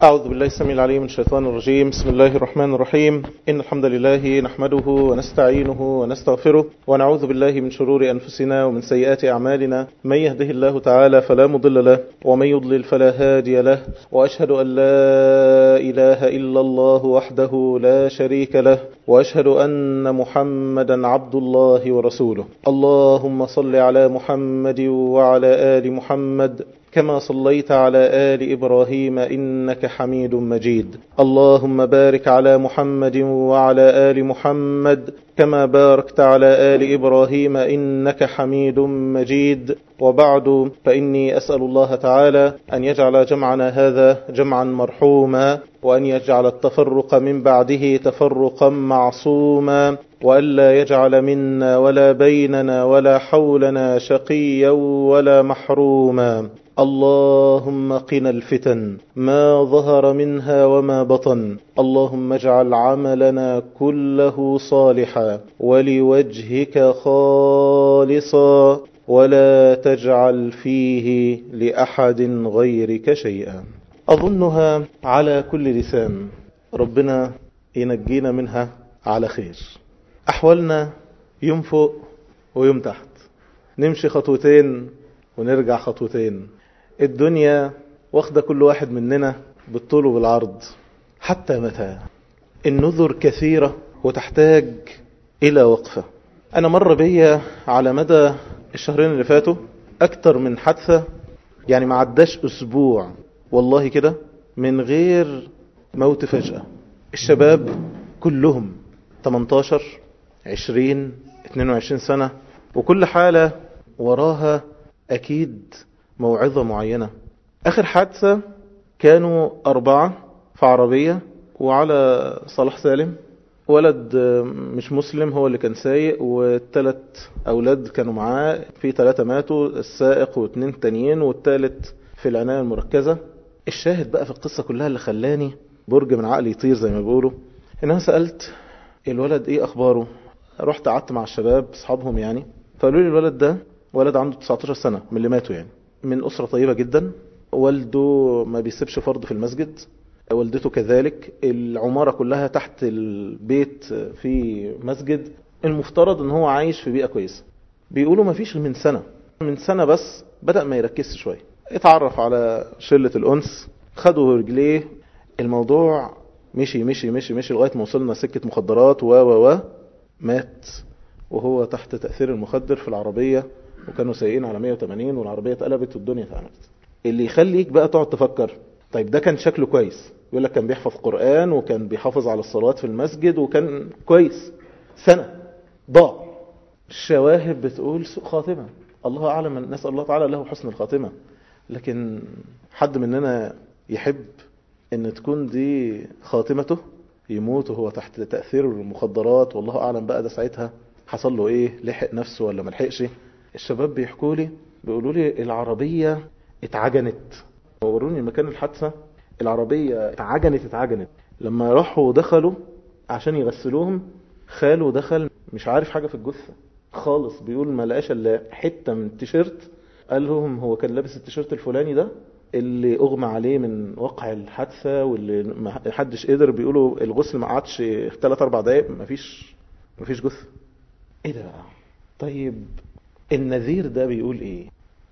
أعوذ بالله السميع العليم من الشيطان الرجيم بسم الله الرحمن الرحيم إن الحمد لله نحمده ونستعينه ونستغفره ونعوذ بالله من شرور أنفسنا ومن سيئات أعمالنا من يهده الله تعالى فلا مضل له ومن يضلل فلا هادي له وأشهد أن لا إله إلا الله وحده لا شريك له وأشهد أن محمدا عبد الله ورسوله اللهم صل على محمد وعلى آل محمد كما صليت على آل إبراهيم إنك حميد مجيد اللهم بارك على محمد وعلى آل محمد كما باركت على آل إبراهيم إنك حميد مجيد وبعد فإني أسأل الله تعالى أن يجعل جمعنا هذا جمعا مرحوما وأن يجعل التفرق من بعده تفرقا معصوما وألا يجعل منا ولا بيننا ولا حولنا شقيا ولا محروما اللهم قنا الفتن ما ظهر منها وما بطن اللهم اجعل عملنا كله صالحا ولوجهك خالصا ولا تجعل فيه لأحد غيرك شيئا أظنها على كل لسان ربنا ينجينا منها على خير أحوالنا يوم فوق ويوم تحت نمشي خطوتين ونرجع خطوتين الدنيا واخدة كل واحد مننا بالطول وبالعرض حتى متى النذر كثيرة وتحتاج إلى وقفة أنا مر بيا على مدى الشهرين اللي فاتوا أكتر من حادثة يعني ما عداش أسبوع والله كده من غير موت فجأة الشباب كلهم 18 20 22 سنة وكل حالة وراها أكيد موعظة معينة آخر حادثة كانوا أربعة في عربية وعلى صلاح سالم ولد مش مسلم هو اللي كان سايق والثلاث أولاد كانوا معاه في ثلاثة ماتوا السائق واثنين تانيين والثالث في العناية المركزة الشاهد بقى في القصة كلها اللي خلاني برج من عقلي يطير زي ما بيقولوا إن أنا سألت الولد إيه أخباره رحت قعدت مع الشباب أصحابهم يعني فقالوا لي الولد ده ولد عنده 19 سنة من اللي ماتوا يعني من أسرة طيبة جدا والده ما بيسيبش فرض في المسجد والدته كذلك العمارة كلها تحت البيت في مسجد المفترض ان هو عايش في بيئة كويسة بيقولوا ما فيش من سنة من سنة بس بدأ ما يركزش شوية اتعرف على شلة الأنس خدوا رجليه الموضوع مشي مشي مشي مشي لغاية ما وصلنا سكة مخدرات و و و مات وهو تحت تأثير المخدر في العربية وكانوا سايقين على 180 والعربية اتقلبت والدنيا اتعملت اللي يخليك بقى تقعد تفكر طيب ده كان شكله كويس يقول لك كان بيحفظ قرآن وكان بيحافظ على الصلوات في المسجد وكان كويس سنة ضاع الشواهد بتقول سوء خاتمة الله أعلم نسأل الله تعالى له حسن الخاتمة لكن حد مننا يحب ان تكون دي خاتمته يموت وهو تحت تأثير المخدرات والله أعلم بقى ده ساعتها حصل له ايه لحق نفسه ولا ملحقش الشباب بيحكوا لي بيقولوا لي العربية اتعجنت وروني مكان الحادثة العربية اتعجنت اتعجنت لما راحوا دخلوا عشان يغسلوهم خاله دخل مش عارف حاجة في الجثة خالص بيقول ما لقاش الا حتة من التيشيرت قال لهم هو كان لابس التيشيرت الفلاني ده اللي اغمى عليه من وقع الحادثة واللي ما حدش قدر بيقولوا الغسل ما قعدش 3 4 دقايق مفيش مفيش جثة ايه ده بقى طيب النذير ده بيقول ايه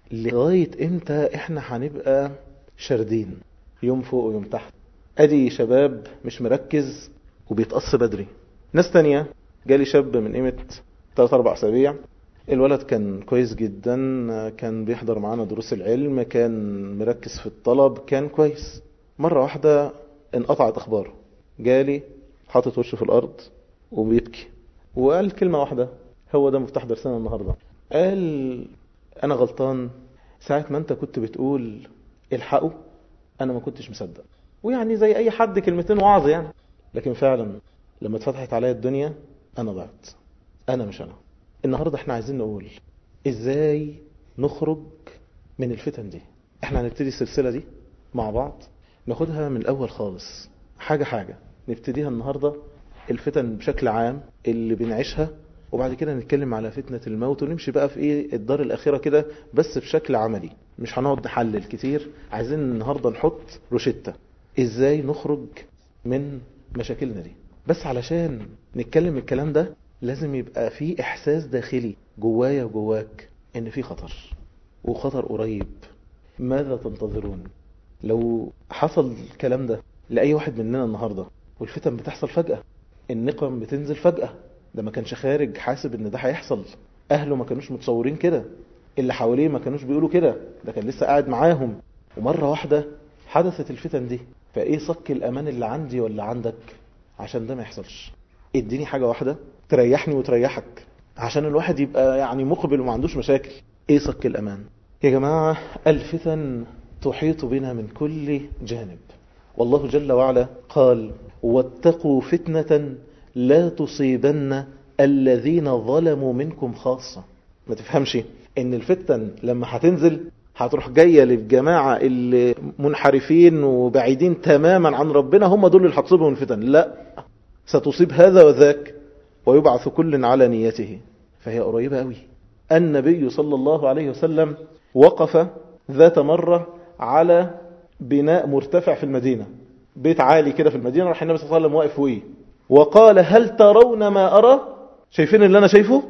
لغاية امتى احنا هنبقى شاردين يوم فوق ويوم تحت ادي شباب مش مركز وبيتقص بدري ناس تانية جالي شاب من قيمة 3 4 اسابيع الولد كان كويس جدا كان بيحضر معانا دروس العلم كان مركز في الطلب كان كويس مرة واحدة انقطعت اخباره جالي حاطط وشه في الارض وبيبكي وقال كلمة واحدة هو ده مفتاح درسنا النهاردة قال انا غلطان ساعة ما انت كنت بتقول الحقوا انا ما كنتش مصدق ويعني زي اي حد كلمتين وعظ يعني لكن فعلا لما اتفتحت عليا الدنيا انا ضعت انا مش انا النهاردة احنا عايزين نقول ازاي نخرج من الفتن دي احنا هنبتدي السلسلة دي مع بعض ناخدها من الاول خالص حاجة حاجة نبتديها النهاردة الفتن بشكل عام اللي بنعيشها وبعد كده نتكلم على فتنة الموت ونمشي بقى في ايه الدار الاخيرة كده بس بشكل عملي مش هنقعد نحلل كتير عايزين النهاردة نحط روشتة ازاي نخرج من مشاكلنا دي بس علشان نتكلم الكلام ده لازم يبقى في احساس داخلي جوايا وجواك ان في خطر وخطر قريب ماذا تنتظرون لو حصل الكلام ده لأي واحد مننا النهاردة والفتن بتحصل فجأة النقم بتنزل فجأة ده ما كانش خارج حاسب ان ده هيحصل اهله ما كانوش متصورين كده اللي حواليه ما كانوش بيقولوا كده ده كان لسه قاعد معاهم ومرة واحدة حدثت الفتن دي فايه صك الامان اللي عندي ولا عندك عشان ده ما يحصلش اديني حاجة واحدة تريحني وتريحك عشان الواحد يبقى يعني مقبل وما عندوش مشاكل ايه صك الامان يا جماعة الفتن تحيط بنا من كل جانب والله جل وعلا قال واتقوا فتنة لا تصيبن الذين ظلموا منكم خاصة ما تفهمش ان الفتن لما هتنزل هتروح جاية للجماعة اللي منحرفين وبعيدين تماما عن ربنا هم دول اللي هتصيبهم الفتن لا ستصيب هذا وذاك ويبعث كل على نيته فهي قريبة قوي النبي صلى الله عليه وسلم وقف ذات مرة على بناء مرتفع في المدينة بيت عالي كده في المدينة راح النبي صلى الله عليه وسلم واقف فوقيه وقال هل ترون ما أرى شايفين اللي أنا شايفه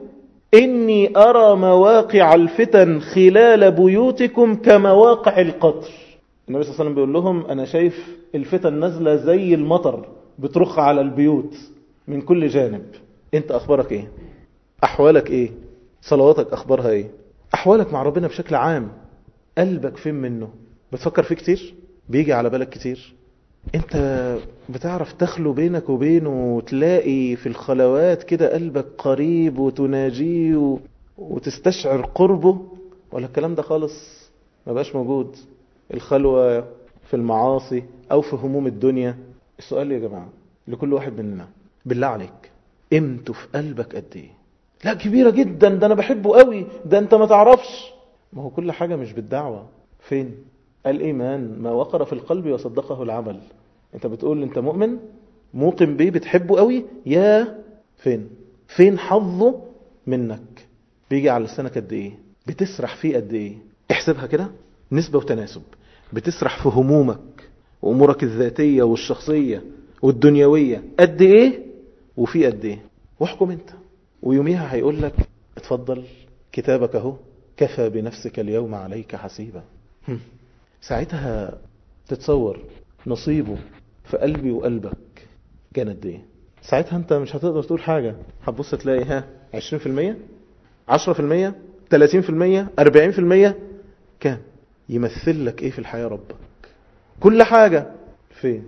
إني أرى مواقع الفتن خلال بيوتكم كمواقع القطر النبي صلى الله عليه وسلم بيقول لهم أنا شايف الفتن نازلة زي المطر بترخ على البيوت من كل جانب انت أخبارك ايه أحوالك ايه صلواتك أخبارها ايه أحوالك مع ربنا بشكل عام قلبك فين منه بتفكر فيه كتير بيجي على بالك كتير انت بتعرف تخلو بينك وبينه وتلاقي في الخلوات كده قلبك قريب وتناجيه و... وتستشعر قربه ولا الكلام ده خالص ما بقاش موجود الخلوة في المعاصي او في هموم الدنيا السؤال يا جماعة لكل واحد مننا بالله عليك قيمته في قلبك قد ايه لا كبيرة جدا ده انا بحبه قوي ده انت ما تعرفش ما هو كل حاجة مش بالدعوة فين الإيمان ما وقر في القلب وصدقه العمل انت بتقول انت مؤمن موقن بيه بتحبه قوي يا فين فين حظه منك بيجي على لسانك قد ايه بتسرح فيه قد ايه احسبها كده نسبة وتناسب بتسرح في همومك وامورك الذاتية والشخصية والدنيوية قد ايه وفي قد ايه واحكم انت ويوميها هيقول لك اتفضل كتابك اهو كفى بنفسك اليوم عليك حسيبا ساعتها تتصور نصيبه في قلبي وقلبك كان قد ايه ساعتها انت مش هتقدر تقول حاجة هتبص تلاقي ها 20% 10% 30% 40% كام يمثل لك ايه في الحياة ربك كل حاجة فين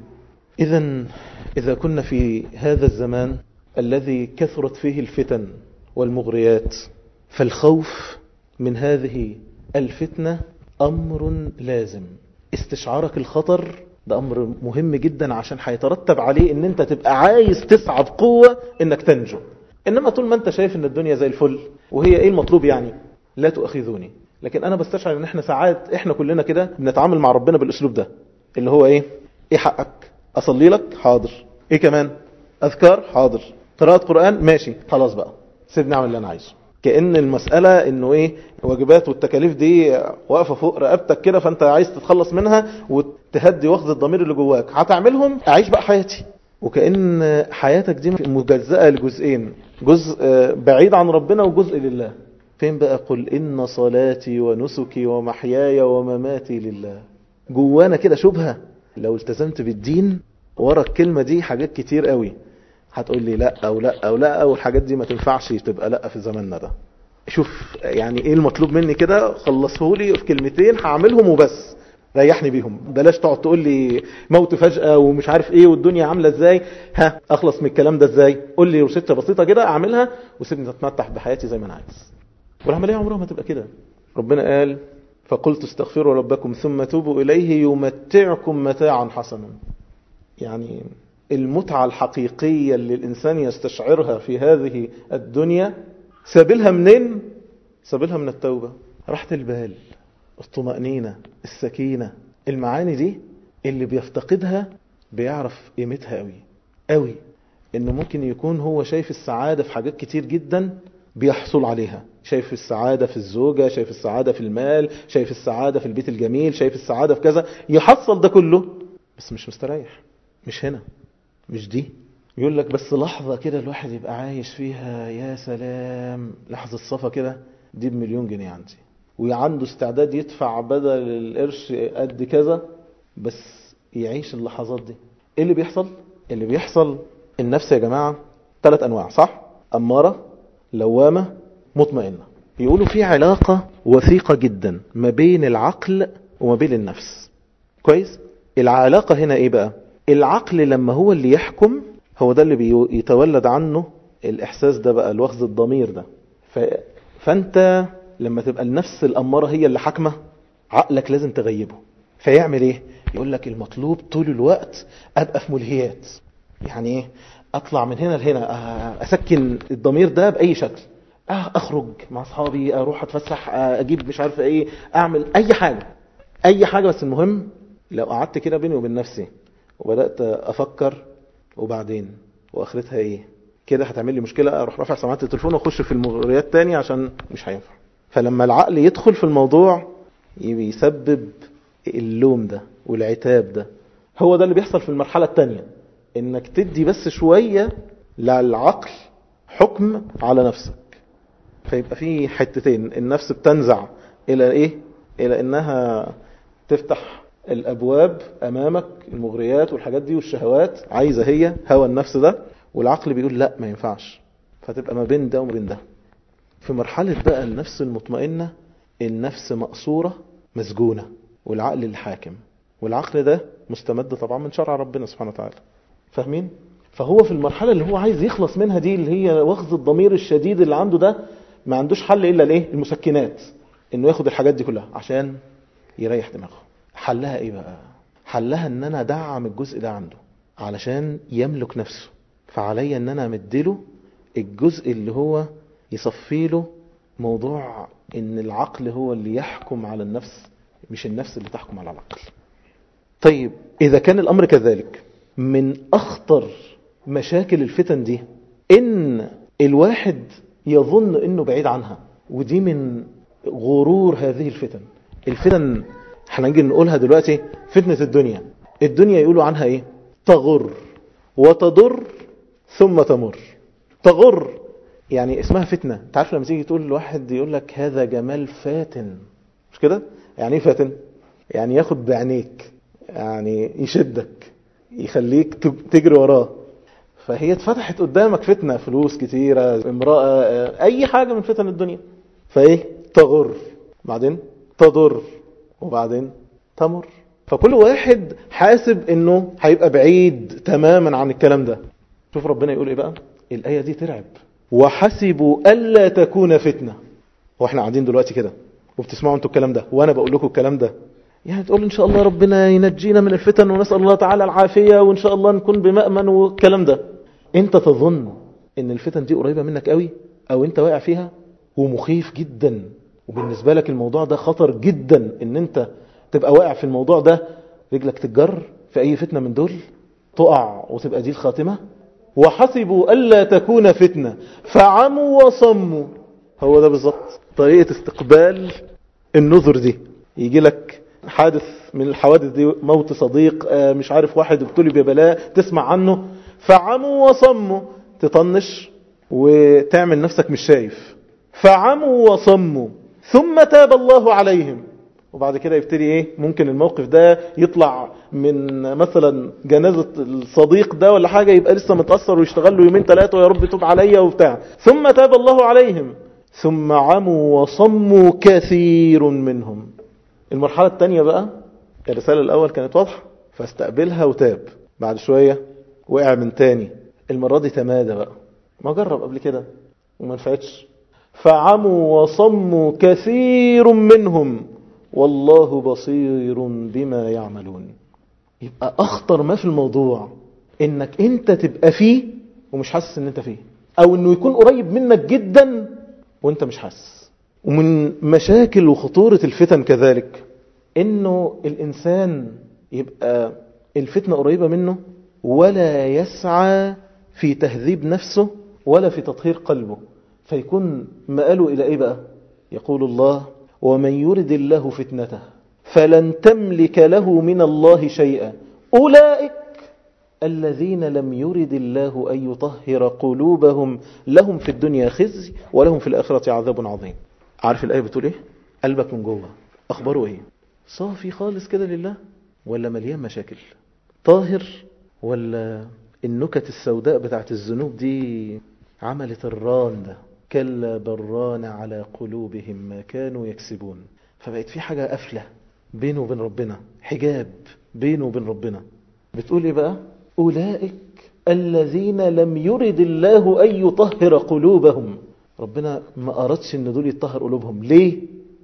اذا اذا كنا في هذا الزمان الذي كثرت فيه الفتن والمغريات فالخوف من هذه الفتنة أمر لازم استشعارك الخطر ده أمر مهم جدا عشان هيترتب عليه ان انت تبقى عايز تسعى بقوة انك تنجو انما طول ما انت شايف ان الدنيا زي الفل وهي ايه المطلوب يعني لا تؤخذوني لكن انا بستشعر ان احنا ساعات احنا كلنا كده بنتعامل مع ربنا بالاسلوب ده اللي هو ايه ايه حقك اصلي لك حاضر ايه كمان اذكار حاضر قراءة قرآن ماشي خلاص بقى سيبني اعمل اللي انا عايزه كأن المسألة انه ايه الواجبات والتكاليف دي واقفة فوق رقبتك كده فانت عايز تتخلص منها وتهدي واخد الضمير اللي جواك هتعملهم اعيش بقى حياتي وكأن حياتك دي مجزأة لجزئين جزء بعيد عن ربنا وجزء لله فين بقى قل إن صلاتي ونسكي ومحياي ومماتي لله جوانا كده شبهة لو التزمت بالدين ورا الكلمة دي حاجات كتير قوي هتقول لي لا او لا او لا او الحاجات دي ما تنفعش تبقى لا في زماننا ده شوف يعني ايه المطلوب مني كده خلصه لي في كلمتين هعملهم وبس ريحني بيهم بلاش تقعد تقول لي موت فجأة ومش عارف ايه والدنيا عاملة ازاي ها اخلص من الكلام ده ازاي قول لي روشته بسيطة كده اعملها وسيبني اتمتع بحياتي زي ما انا عايز والعملية عمرها ما تبقى كده ربنا قال فقلت استغفروا ربكم ثم توبوا اليه يمتعكم متاعا حسنا يعني المتعة الحقيقية اللي الإنسان يستشعرها في هذه الدنيا سابلها منين؟ سابلها من التوبة راحة البال الطمأنينة السكينة المعاني دي اللي بيفتقدها بيعرف قيمتها قوي قوي انه ممكن يكون هو شايف السعادة في حاجات كتير جدا بيحصل عليها شايف السعادة في الزوجة شايف السعادة في المال شايف السعادة في البيت الجميل شايف السعادة في كذا يحصل ده كله بس مش مستريح مش هنا مش دي يقول لك بس لحظة كده الواحد يبقى عايش فيها يا سلام لحظة صفا كده دي بمليون جنيه عندي وعنده استعداد يدفع بدل القرش قد كذا بس يعيش اللحظات دي ايه اللي بيحصل اللي بيحصل النفس يا جماعة ثلاث انواع صح امارة لوامة مطمئنة يقولوا في علاقة وثيقة جدا ما بين العقل وما بين النفس كويس العلاقة هنا ايه بقى العقل لما هو اللي يحكم هو ده اللي بيتولد عنه الاحساس ده بقى الوخز الضمير ده ف... فانت لما تبقى النفس الامارة هي اللي حاكمة عقلك لازم تغيبه فيعمل ايه يقول لك المطلوب طول الوقت ابقى في ملهيات يعني ايه اطلع من هنا لهنا اسكن الضمير ده باي شكل اخرج مع اصحابي اروح اتفسح اجيب مش عارف ايه اعمل اي حاجة اي حاجة بس المهم لو قعدت كده بيني وبين نفسي وبدأت افكر وبعدين واخرتها ايه كده هتعمل لي مشكلة اروح رافع سماعات التليفون واخش في المغريات تاني عشان مش هينفع فلما العقل يدخل في الموضوع يسبب اللوم ده والعتاب ده هو ده اللي بيحصل في المرحلة التانية انك تدي بس شوية للعقل حكم على نفسك فيبقى في حتتين النفس بتنزع الى ايه الى انها تفتح الابواب امامك المغريات والحاجات دي والشهوات عايزة هي هوى النفس ده والعقل بيقول لا ما ينفعش فتبقى ما بين ده وما بين ده في مرحلة بقى النفس المطمئنة النفس مقصورة مسجونة والعقل الحاكم والعقل ده مستمد طبعا من شرع ربنا سبحانه وتعالى فاهمين؟ فهو في المرحلة اللي هو عايز يخلص منها دي اللي هي وخز الضمير الشديد اللي عنده ده ما عندوش حل إلا الايه المسكنات انه ياخد الحاجات دي كلها عشان يريح دماغه حلها ايه بقى حلها ان انا ادعم الجزء ده عنده علشان يملك نفسه فعليا ان انا امدله الجزء اللي هو يصفي له موضوع ان العقل هو اللي يحكم على النفس مش النفس اللي تحكم على العقل طيب اذا كان الامر كذلك من اخطر مشاكل الفتن دي ان الواحد يظن انه بعيد عنها ودي من غرور هذه الفتن الفتن احنا نجي نقولها دلوقتي فتنة الدنيا الدنيا يقولوا عنها ايه تغر وتضر ثم تمر تغر يعني اسمها فتنة انت عارف لما تيجي تقول لواحد يقول لك هذا جمال فاتن مش كده يعني ايه فاتن يعني ياخد بعينيك يعني يشدك يخليك تجري وراه فهي اتفتحت قدامك فتنة فلوس كتيرة امرأة اي حاجة من فتن الدنيا فايه تغر بعدين تضر وبعدين تمر فكل واحد حاسب انه هيبقى بعيد تماما عن الكلام ده شوف ربنا يقول ايه بقى الآية دي ترعب وحسبوا ألا تكون فتنة واحنا قاعدين دلوقتي كده وبتسمعوا انتوا الكلام ده وانا بقول لكم الكلام ده يعني تقول ان شاء الله ربنا ينجينا من الفتن ونسأل الله تعالى العافية وان شاء الله نكون بمأمن والكلام ده انت تظن ان الفتن دي قريبة منك قوي او انت واقع فيها ومخيف جدا وبالنسبة لك الموضوع ده خطر جدا ان انت تبقى واقع في الموضوع ده رجلك تتجر في اي فتنة من دول تقع وتبقى دي الخاتمة وحسبوا ألا تكون فتنة فعموا وصموا هو ده بالظبط طريقة استقبال النذر دي يجي لك حادث من الحوادث دي موت صديق مش عارف واحد ابتلي ببلاء تسمع عنه فعموا وصموا تطنش وتعمل نفسك مش شايف فعموا وصموا ثم تاب الله عليهم وبعد كده يبتدي ايه ممكن الموقف ده يطلع من مثلا جنازة الصديق ده ولا حاجة يبقى لسه متأثر ويشتغل له يومين ثلاثة ويا رب توب عليا وبتاع ثم تاب الله عليهم ثم عموا وصموا كثير منهم المرحلة الثانية بقى الرسالة الأول كانت واضحة فاستقبلها وتاب بعد شوية وقع من تاني المرة دي تمادى بقى ما جرب قبل كده وما نفعتش فعموا وصموا كثير منهم والله بصير بما يعملون يبقى أخطر ما في الموضوع إنك أنت تبقى فيه ومش حاسس إن أنت فيه أو إنه يكون قريب منك جدا وأنت مش حاسس ومن مشاكل وخطورة الفتن كذلك إنه الإنسان يبقى الفتنة قريبة منه ولا يسعى في تهذيب نفسه ولا في تطهير قلبه فيكون مآله إلى إيه بقى يقول الله ومن يرد الله فتنته فلن تملك له من الله شيئا أولئك الذين لم يرد الله أن يطهر قلوبهم لهم في الدنيا خزي ولهم في الآخرة عذاب عظيم عارف الآية بتقول إيه قلبك من جوه أخباره إيه صافي خالص كده لله ولا مليان مشاكل طاهر ولا النكت السوداء بتاعت الذنوب دي عملت الران ده كلا بران على قلوبهم ما كانوا يكسبون فبقت في حاجة قافلة بينه وبين ربنا حجاب بينه وبين ربنا بتقول ايه بقى أولئك الذين لم يرد الله أن يطهر قلوبهم ربنا ما أردش أن دول يطهر قلوبهم ليه؟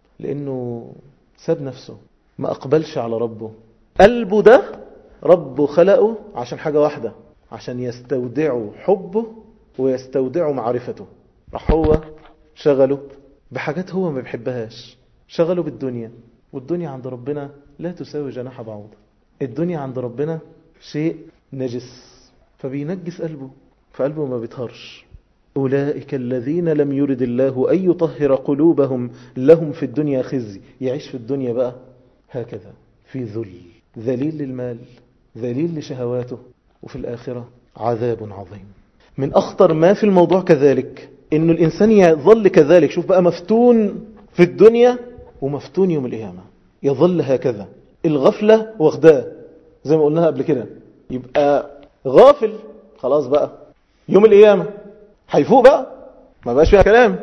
لأنه ساب نفسه ما أقبلش على ربه قلبه ده ربه خلقه عشان حاجة واحدة عشان يستودعوا حبه ويستودعوا معرفته راح هو شغله بحاجات هو ما بيحبهاش شغله بالدنيا والدنيا عند ربنا لا تساوي جناح بعوضة الدنيا عند ربنا شيء نجس فبينجس قلبه فقلبه ما بيطهرش أولئك الذين لم يرد الله أن يطهر قلوبهم لهم في الدنيا خزي يعيش في الدنيا بقى هكذا في ذل ذليل للمال ذليل لشهواته وفي الآخرة عذاب عظيم من أخطر ما في الموضوع كذلك إن الإنسان يظل كذلك شوف بقى مفتون في الدنيا ومفتون يوم القيامة يظل هكذا الغفلة واخداه زي ما قلناها قبل كده يبقى غافل خلاص بقى يوم القيامة هيفوق بقى ما بقاش فيها كلام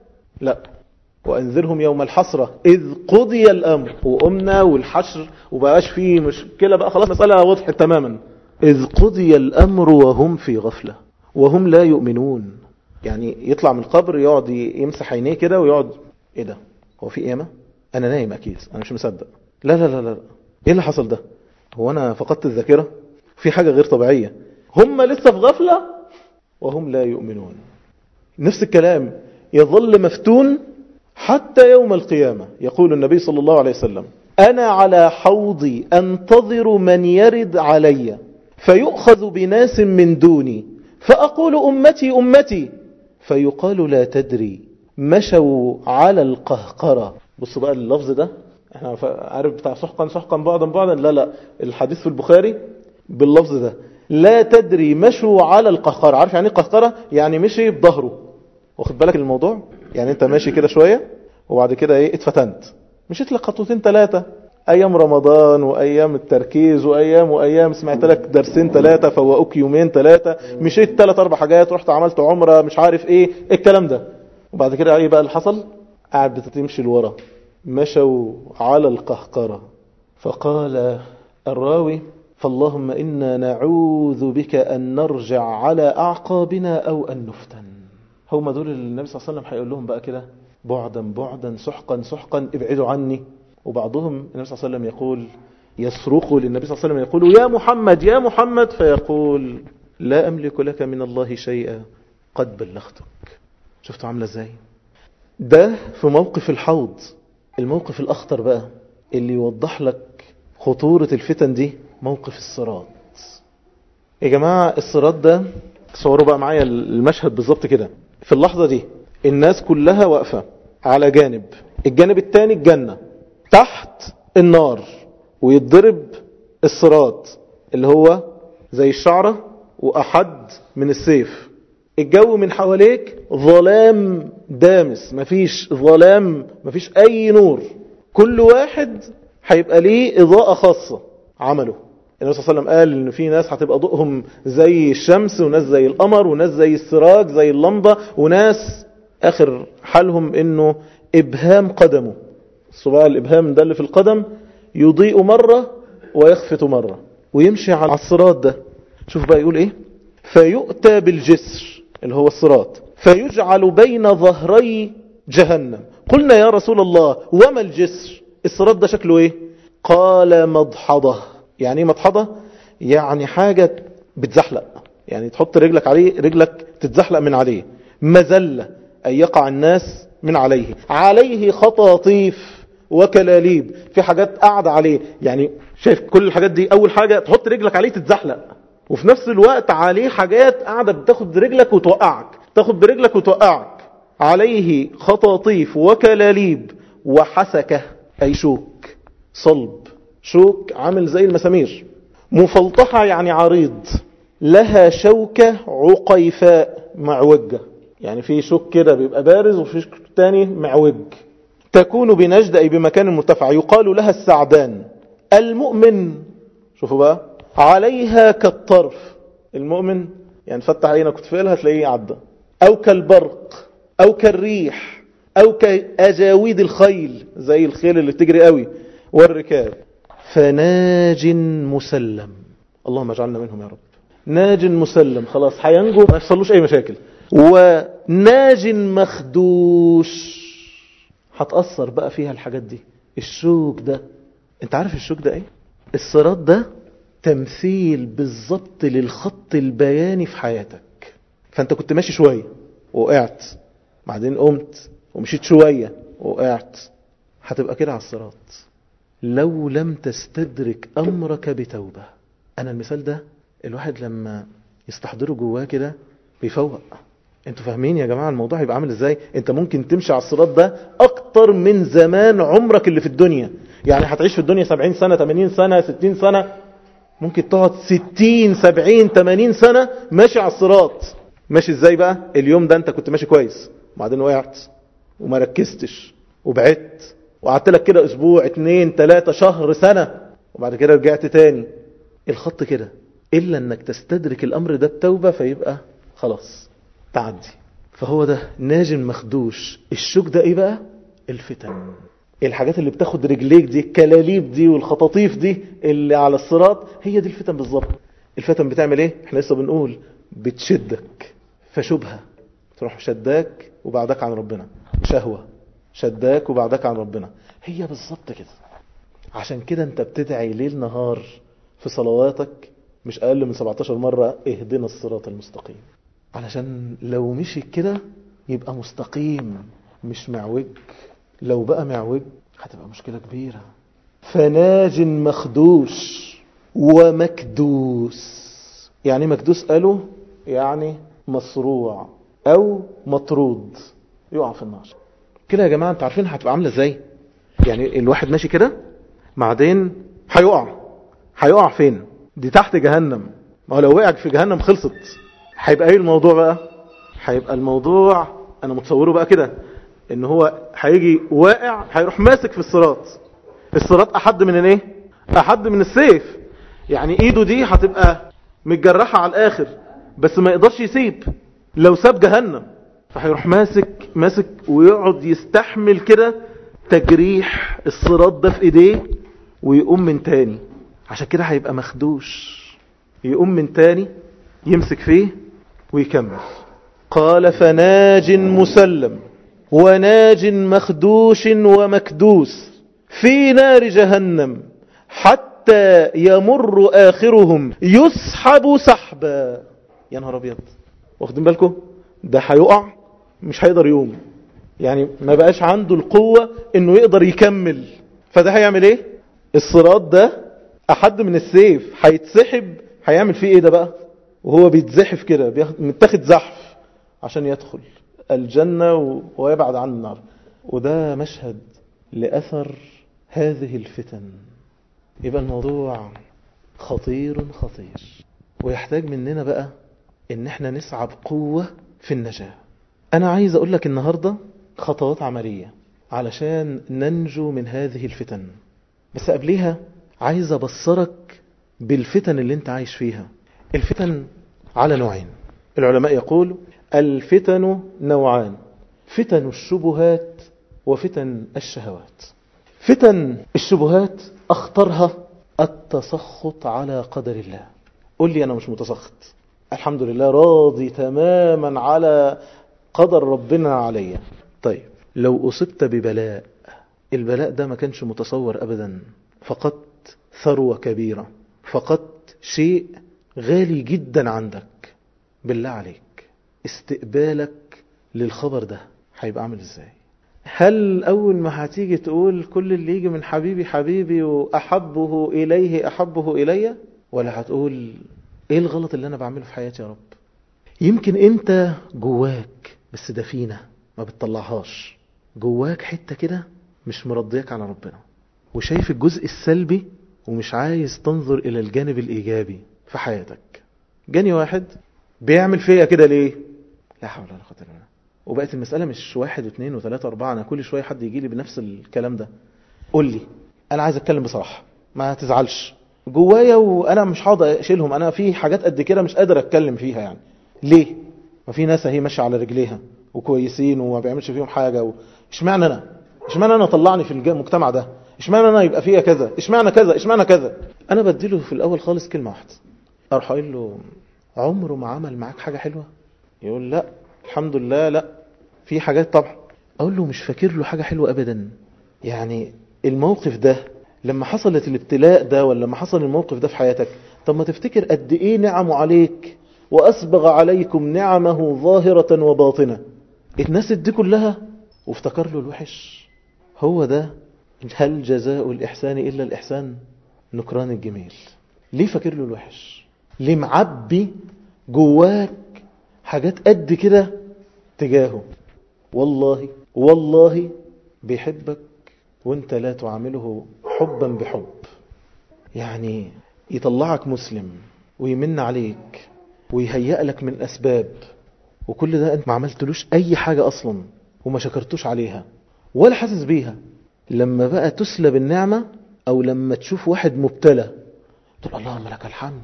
لا وأنذرهم يوم الحسرة إذ قضي الأمر وقمنا والحشر وبقاش فيه مشكلة بقى خلاص مسألة وضحت تماما إذ قضي الأمر وهم في غفلة وهم لا يؤمنون يعني يطلع من القبر يقعد يمسح عينيه كده ويقعد ايه ده هو في قيامة انا نايم اكيد انا مش مصدق لا لا لا لا ايه اللي حصل ده هو انا فقدت الذاكرة في حاجة غير طبيعية هم لسه في غفلة وهم لا يؤمنون نفس الكلام يظل مفتون حتى يوم القيامة يقول النبي صلى الله عليه وسلم أنا على حوضي أنتظر من يرد علي فيؤخذ بناس من دوني فأقول أمتي أمتي فيقال لا تدري مشوا على القهقرة بص بقى اللفظ ده احنا عارف بتاع سحقا سحقا بعضا بعضا لا لا الحديث في البخاري باللفظ ده لا تدري مشوا على القهقرة عارف يعني ايه قهقرة يعني مشي بظهره واخد بالك الموضوع يعني انت ماشي كده شوية وبعد كده ايه اتفتنت مشيت لك خطوتين ثلاثة ايام رمضان وايام التركيز وايام وايام سمعت لك درسين ثلاثة فوقوك يومين ثلاثة مشيت ثلاث اربع حاجات رحت عملت عمرة مش عارف ايه الكلام ده وبعد كده ايه بقى اللي حصل قاعد بتمشي لورا مشوا على القهقرة فقال الراوي فاللهم إنا نعوذ بك أن نرجع على أعقابنا أو أن نفتن هم دول اللي النبي صلى الله عليه وسلم هيقول لهم بقى كده بعدا بعدا سحقا سحقا ابعدوا عني وبعضهم النبي صلى الله عليه وسلم يقول يصرخ للنبي صلى الله عليه وسلم يقول يا محمد يا محمد فيقول لا أملك لك من الله شيئا قد بلغتك شفتوا عاملة ازاي ده في موقف الحوض الموقف الأخطر بقى اللي يوضح لك خطورة الفتن دي موقف الصراط يا جماعة الصراط ده تصوروا بقى معايا المشهد بالظبط كده في اللحظة دي الناس كلها واقفة على جانب الجانب التاني الجنة تحت النار ويتضرب الصراط اللي هو زي الشعرة وأحد من السيف الجو من حواليك ظلام دامس مفيش ظلام مفيش أي نور كل واحد هيبقى ليه إضاءة خاصة عمله النبي صلى الله عليه وسلم قال ان في ناس هتبقى ضوءهم زي الشمس وناس زي القمر وناس زي السراج زي اللمبة وناس اخر حالهم انه ابهام قدمه الصباع الابهام ده اللي في القدم يضيء مرة ويخفت مرة ويمشي على الصراط ده شوف بقى يقول ايه فيؤتى بالجسر اللي هو الصراط فيجعل بين ظهري جهنم قلنا يا رسول الله وما الجسر الصراط ده شكله ايه قال مضحضة يعني ايه مضحضة يعني حاجة بتزحلق يعني تحط رجلك عليه رجلك تتزحلق من عليه مزلة أي يقع الناس من عليه عليه خطاطيف وكلاليب في حاجات قاعدة عليه يعني شايف كل الحاجات دي أول حاجة تحط رجلك عليه تتزحلق وفي نفس الوقت عليه حاجات قاعدة بتاخد رجلك وتوقعك تاخد برجلك وتوقعك عليه خطاطيف وكلاليب وحسكة أي شوك صلب شوك عامل زي المسامير مفلطحة يعني عريض لها شوكة عقيفاء معوجة يعني في شوك كده بيبقى بارز وفي شوك تاني معوج تكون بنجد أي بمكان مرتفع يقال لها السعدان المؤمن شوفوا بقى عليها كالطرف المؤمن يعني فتح عينك وتفعلها تلاقيه عدى أو كالبرق أو كالريح أو كأجاويد الخيل زي الخيل اللي بتجري قوي والركاب فناج مسلم اللهم اجعلنا منهم يا رب ناج مسلم خلاص هينجو ما يحصلوش اي مشاكل وناج مخدوش هتأثر بقى فيها الحاجات دي الشوك ده انت عارف الشوك ده ايه الصراط ده تمثيل بالظبط للخط البياني في حياتك فانت كنت ماشي شوية وقعت بعدين قمت ومشيت شوية وقعت هتبقى كده على الصراط لو لم تستدرك أمرك بتوبة أنا المثال ده الواحد لما يستحضره جواه كده بيفوق انتوا فاهمين يا جماعة الموضوع هيبقى عامل ازاي انت ممكن تمشي على الصراط ده اكتر من زمان عمرك اللي في الدنيا يعني هتعيش في الدنيا 70 سنة 80 سنة 60 سنة ممكن تقعد 60 70 80 سنة ماشي على الصراط ماشي ازاي بقى اليوم ده انت كنت ماشي كويس وبعدين وقعت وما ركزتش وبعدت وقعدت لك كده اسبوع اتنين تلاتة شهر سنة وبعد كده رجعت تاني الخط كده الا انك تستدرك الامر ده بتوبة فيبقى خلاص تعدي فهو ده ناجم مخدوش الشوك ده ايه بقى الفتن الحاجات اللي بتاخد رجليك دي الكلاليب دي والخطاطيف دي اللي على الصراط هي دي الفتن بالظبط الفتن بتعمل ايه احنا لسه بنقول بتشدك فشبهة تروح شداك وبعدك عن ربنا شهوة شداك وبعدك عن ربنا هي بالظبط كده عشان كده انت بتدعي ليل نهار في صلواتك مش اقل من 17 مرة اهدنا الصراط المستقيم علشان لو مشي كده يبقى مستقيم مش معوج لو بقى معوج هتبقى مشكلة كبيرة فناج مخدوش ومكدوس يعني مكدوس قالوا يعني مصروع او مطرود يقع في النار كده يا جماعة انتوا عارفين هتبقى عاملة ازاي يعني الواحد ماشي كده بعدين هيقع هيقع فين دي تحت جهنم ما هو لو وقع في جهنم خلصت هيبقى ايه الموضوع بقى هيبقى الموضوع انا متصوره بقى كده ان هو هيجي واقع هيروح ماسك في الصراط الصراط احد من الايه احد من السيف يعني ايده دي هتبقى متجرحة على الاخر بس ما يقدرش يسيب لو ساب جهنم فهيروح ماسك ماسك ويقعد يستحمل كده تجريح الصراط ده في ايديه ويقوم من تاني عشان كده هيبقى مخدوش يقوم من تاني يمسك فيه ويكمل قال فناج مسلم وناج مخدوش ومكدوس في نار جهنم حتى يمر آخرهم يسحب سحبا يا نهار أبيض واخدين بالكم ده هيقع مش هيقدر يقوم يعني ما بقاش عنده القوة انه يقدر يكمل فده هيعمل ايه الصراط ده احد من السيف هيتسحب هيعمل فيه ايه ده بقى وهو بيتزحف كده متاخد زحف عشان يدخل الجنة ويبعد عن النار وده مشهد لأثر هذه الفتن يبقى الموضوع خطير خطير ويحتاج مننا بقى ان احنا نسعى بقوة في النجاة انا عايز اقول لك النهاردة خطوات عملية علشان ننجو من هذه الفتن بس قبلها عايز ابصرك بالفتن اللي انت عايش فيها الفتن على نوعين العلماء يقول الفتن نوعان فتن الشبهات وفتن الشهوات فتن الشبهات اخطرها التسخط على قدر الله قل لي انا مش متسخط الحمد لله راضي تماما على قدر ربنا عليا طيب لو اصبت ببلاء البلاء ده ما كانش متصور ابدا فقدت ثروة كبيرة فقدت شيء غالي جدا عندك بالله عليك استقبالك للخبر ده هيبقى عامل ازاي هل اول ما هتيجي تقول كل اللي يجي من حبيبي حبيبي واحبه اليه احبه الي ولا هتقول ايه الغلط اللي انا بعمله في حياتي يا رب يمكن انت جواك بس ده فينا ما بتطلعهاش جواك حتة كده مش مرضيك على ربنا وشايف الجزء السلبي ومش عايز تنظر إلى الجانب الإيجابي في حياتك جاني واحد بيعمل فيا كده ليه لا حول ولا قوة إلا بالله وبقت المسألة مش واحد واثنين وثلاثة وأربعة أنا كل شوية حد يجي لي بنفس الكلام ده قول لي أنا عايز أتكلم بصراحة ما تزعلش جوايا وأنا مش هقدر أشيلهم أنا في حاجات قد كده مش قادر أتكلم فيها يعني ليه ما في ناس اهي ماشيه على رجليها وكويسين وما بيعملش فيهم حاجه و... اشمعنى انا اشمعنى انا طلعني في المجتمع ده اشمعنى انا يبقى فيها كذا اشمعنى كذا اشمعنى كذا انا بديله في الاول خالص كلمه واحده اروح اقول له عمره ما عمل معاك حاجه حلوه يقول لا الحمد لله لا في حاجات طبعا اقول له مش فاكر له حاجه حلوه ابدا يعني الموقف ده لما حصلت الابتلاء ده ولا لما حصل الموقف ده في حياتك طب ما تفتكر قد ايه نعمه عليك وأسبغ عليكم نعمه ظاهرة وباطنة الناس دي كلها وافتكر له الوحش هو ده هل جزاء الإحسان إلا الإحسان نكران الجميل ليه فاكر له الوحش ليه معبي جواك حاجات قد كده تجاهه والله والله بيحبك وانت لا تعامله حبا بحب يعني يطلعك مسلم ويمن عليك ويهيئ لك من أسباب وكل ده أنت ما عملتلوش أي حاجة أصلا وما شكرتوش عليها ولا حاسس بيها لما بقى تسلب النعمة أو لما تشوف واحد مبتلى تقول اللهم لك الحمد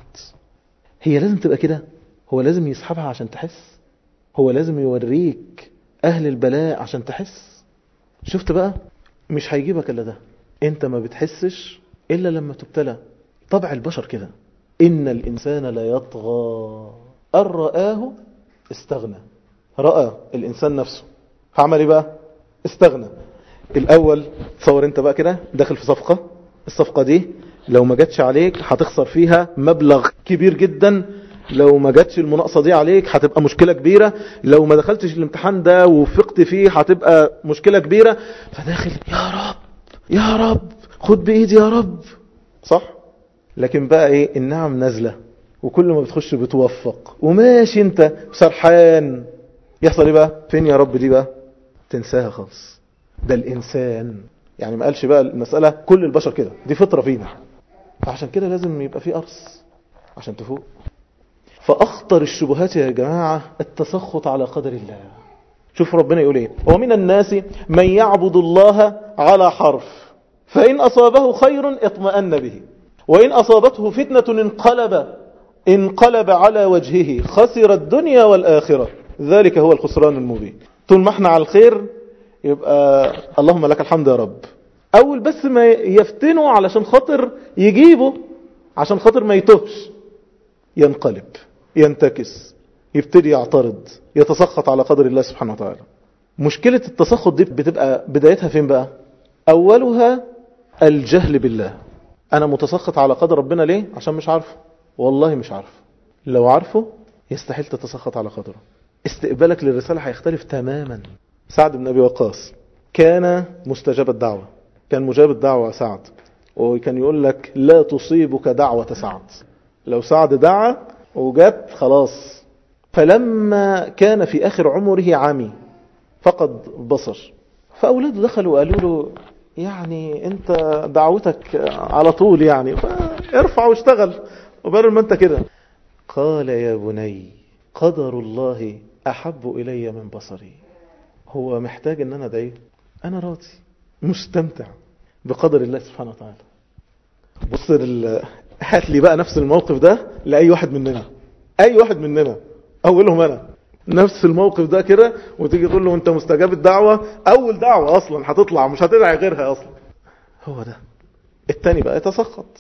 هي لازم تبقى كده هو لازم يسحبها عشان تحس هو لازم يوريك أهل البلاء عشان تحس شفت بقى مش هيجيبك إلا ده أنت ما بتحسش إلا لما تبتلى طبع البشر كده إن الإنسان لا يطغى أن رآه استغنى رأى الإنسان نفسه هعمل إيه بقى استغنى الأول تصور أنت بقى كده داخل في صفقة الصفقة دي لو ما جاتش عليك هتخسر فيها مبلغ كبير جدا لو ما جاتش المناقصة دي عليك هتبقى مشكلة كبيرة لو ما دخلتش الامتحان ده وفقت فيه هتبقى مشكلة كبيرة فداخل يا رب يا رب خد بإيدي يا رب صح لكن بقى ايه النعم نازلة وكل ما بتخش بتوفق وماشي انت سرحان يحصل ايه بقى فين يا رب دي بقى تنساها خالص ده الانسان يعني ما قالش بقى المسألة كل البشر كده دي فطرة فينا فعشان كده لازم يبقى في قرص عشان تفوق فأخطر الشبهات يا جماعة التسخط على قدر الله شوف ربنا يقول ايه ومن الناس من يعبد الله على حرف فإن أصابه خير اطمأن به وإن أصابته فتنة انقلب انقلب على وجهه خسر الدنيا والآخرة ذلك هو الخسران المبين طول ما احنا على الخير يبقى اللهم لك الحمد يا رب أول بس ما يفتنوا علشان خاطر يجيبه عشان خاطر ما يتوهش ينقلب ينتكس يبتدي يعترض يتسخط على قدر الله سبحانه وتعالى مشكلة التسخط دي بتبقى بدايتها فين بقى أولها الجهل بالله أنا متسخط على قدر ربنا ليه عشان مش عارفه والله مش عارفه لو عارفه يستحيل تتسخط على قدره استقبالك للرسالة هيختلف تماما سعد بن أبي وقاص كان مستجاب الدعوة كان مجاب الدعوة سعد وكان يقول لك لا تصيبك دعوة سعد لو سعد دعا وجت خلاص فلما كان في آخر عمره عمي فقد بصر فأولاده دخلوا وقالوا له يعني انت دعوتك على طول يعني فارفع واشتغل وبرر ما انت كده قال يا بني قدر الله أحب إلي من بصري هو محتاج ان انا ادعيه انا راضي مستمتع بقدر الله سبحانه وتعالى بص هات لي بقى نفس الموقف ده لأي واحد مننا أي واحد مننا أولهم أنا نفس الموقف ده كده وتيجي تقول له انت مستجاب الدعوة اول دعوة اصلا هتطلع مش هتدعي غيرها اصلا هو ده التاني بقى يتسخط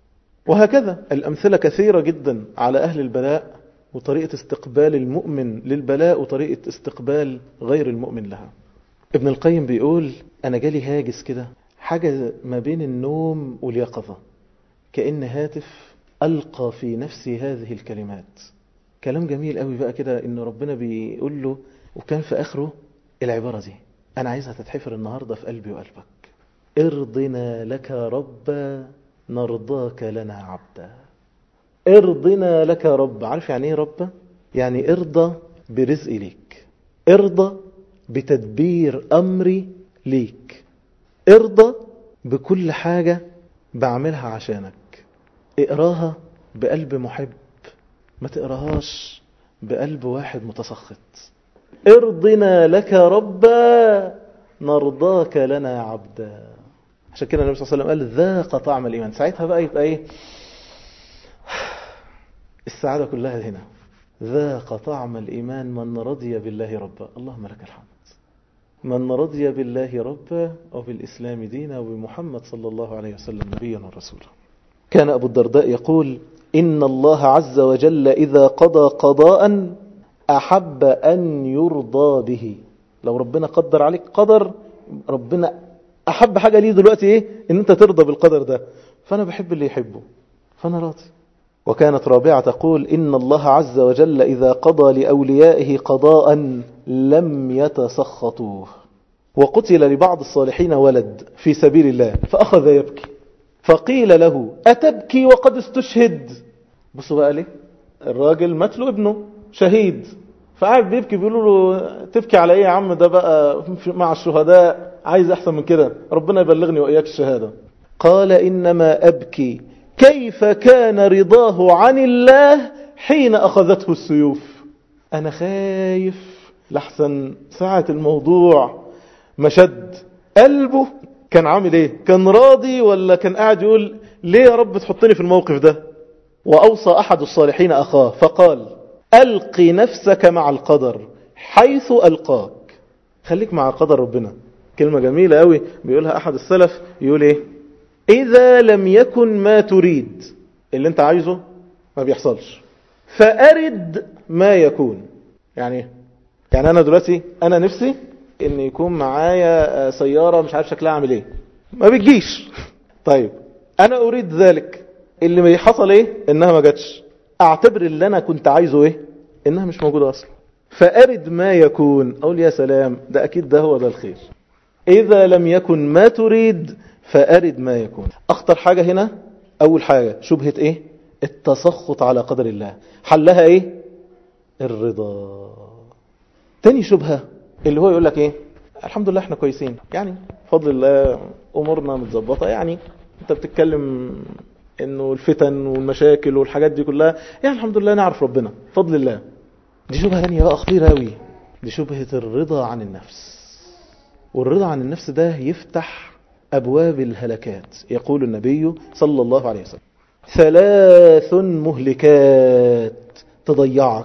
وهكذا الامثلة كثيرة جدا على اهل البلاء وطريقة استقبال المؤمن للبلاء وطريقة استقبال غير المؤمن لها ابن القيم بيقول انا جالي هاجس كده حاجة ما بين النوم واليقظة كأن هاتف ألقى في نفسي هذه الكلمات كلام جميل قوي بقى كده ان ربنا بيقول له وكان في اخره العبارة دي انا عايزها تتحفر النهاردة في قلبي وقلبك ارضنا لك ربا نرضاك لنا عبدا ارضنا لك رب عارف يعني ايه رب يعني ارضى برزقي ليك ارضى بتدبير امري ليك ارضى بكل حاجة بعملها عشانك اقراها بقلب محب ما تقراهاش بقلب واحد متسخط ارضنا لك ربا نرضاك لنا عبدا عشان كده النبي صلى الله عليه وسلم قال ذاق طعم الإيمان ساعتها بقى يبقى ايه السعادة كلها هنا ذاق طعم الإيمان من رضي بالله ربا اللهم لك الحمد من رضي بالله ربا وبالإسلام دينا وبمحمد صلى الله عليه وسلم نبيا ورسولا كان أبو الدرداء يقول إن الله عز وجل إذا قضى قضاء أحب أن يرضى به لو ربنا قدر عليك قدر ربنا أحب حاجة ليه دلوقتي إيه إن أنت ترضى بالقدر ده فأنا بحب اللي يحبه فأنا راضي وكانت رابعة تقول إن الله عز وجل إذا قضى لأوليائه قضاء لم يتسخطوه وقتل لبعض الصالحين ولد في سبيل الله فأخذ يبكي فقيل له أتبكي وقد استشهد بصوا بقى ليه الراجل مات له ابنه شهيد فقعد بيبكي بيقولوا له تبكي على ايه يا عم ده بقى مع الشهداء عايز احسن من كده ربنا يبلغني واياك الشهادة قال انما ابكي كيف كان رضاه عن الله حين اخذته السيوف انا خايف لحسن ساعة الموضوع مشد قلبه كان عامل ايه كان راضي ولا كان قاعد يقول ليه يا رب تحطني في الموقف ده وأوصى أحد الصالحين أخاه فقال ألق نفسك مع القدر حيث ألقاك خليك مع قدر ربنا كلمة جميلة قوي بيقولها أحد السلف يقول إيه إذا لم يكن ما تريد اللي أنت عايزه ما بيحصلش فأرد ما يكون يعني يعني أنا دلوقتي أنا نفسي إن يكون معايا سيارة مش عارف شكلها عامل إيه ما بتجيش طيب أنا أريد ذلك اللي حصل إيه إنها ما جاتش أعتبر اللي أنا كنت عايزه إيه إنها مش موجودة أصلا فأرد ما يكون أقول يا سلام ده أكيد ده هو ده الخير إذا لم يكن ما تريد فأرد ما يكون أخطر حاجة هنا أول حاجة شبهة إيه التسخط على قدر الله حلها إيه الرضا تاني شبهة اللي هو يقول لك إيه الحمد لله احنا كويسين يعني فضل الله أمورنا متظبطة يعني انت بتتكلم انه الفتن والمشاكل والحاجات دي كلها يعني الحمد لله نعرف ربنا فضل الله دي شبهة ثانية بقى خطيرة قوي دي شبهة الرضا عن النفس والرضا عن النفس ده يفتح أبواب الهلكات يقول النبي صلى الله عليه وسلم ثلاث مهلكات تضيعك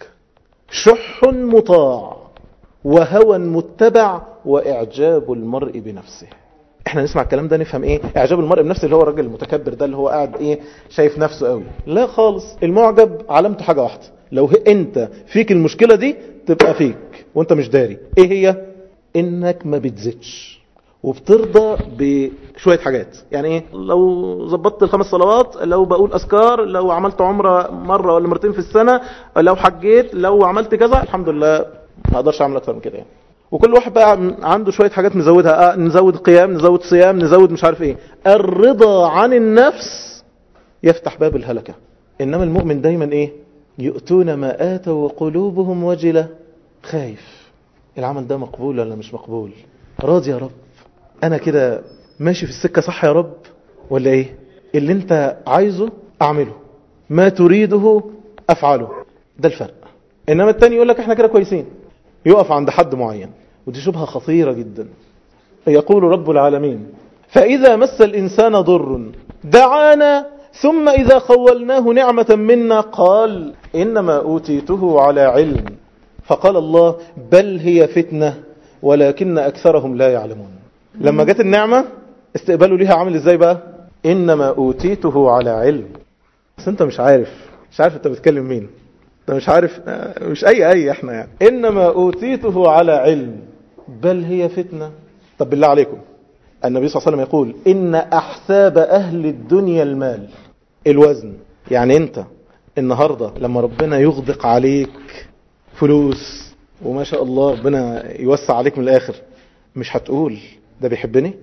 شح مطاع وهوى متبع وإعجاب المرء بنفسه احنا نسمع الكلام ده نفهم ايه اعجاب المرء بنفسه اللي هو الراجل المتكبر ده اللي هو قاعد ايه شايف نفسه قوي لا خالص المعجب علامته حاجة واحدة لو انت فيك المشكلة دي تبقى فيك وانت مش داري ايه هي انك ما بتزيدش وبترضى بشوية حاجات يعني ايه لو ظبطت الخمس صلوات لو بقول اذكار لو عملت عمرة مرة ولا مرتين في السنة لو حجيت لو عملت كذا الحمد لله ما اقدرش اعمل اكتر من كده يعني وكل واحد بقى عنده شوية حاجات نزودها آه نزود قيام نزود صيام نزود مش عارف ايه الرضا عن النفس يفتح باب الهلكة انما المؤمن دايما ايه يؤتون ما آتوا وقلوبهم وجلة خايف العمل ده مقبول ولا مش مقبول راضي يا رب انا كده ماشي في السكة صح يا رب ولا ايه اللي انت عايزه اعمله ما تريده افعله ده الفرق انما التاني يقول لك احنا كده كويسين يقف عند حد معين ودي شبهة خطيرة جدا يقول رب العالمين فإذا مس الإنسان ضر دعانا ثم إذا خولناه نعمة منا قال إنما أوتيته على علم فقال الله بل هي فتنة ولكن أكثرهم لا يعلمون لما جت النعمة استقبلوا ليها عامل إزاي بقى إنما أوتيته على علم بس أنت مش عارف مش عارف أنت بتكلم مين انت مش عارف مش اي اي احنا يعني انما اوتيته على علم بل هي فتنة طب بالله عليكم النبي صلى الله عليه وسلم يقول ان احساب اهل الدنيا المال الوزن يعني انت النهاردة لما ربنا يغدق عليك فلوس وما شاء الله ربنا يوسع عليك من الاخر مش هتقول ده بيحبني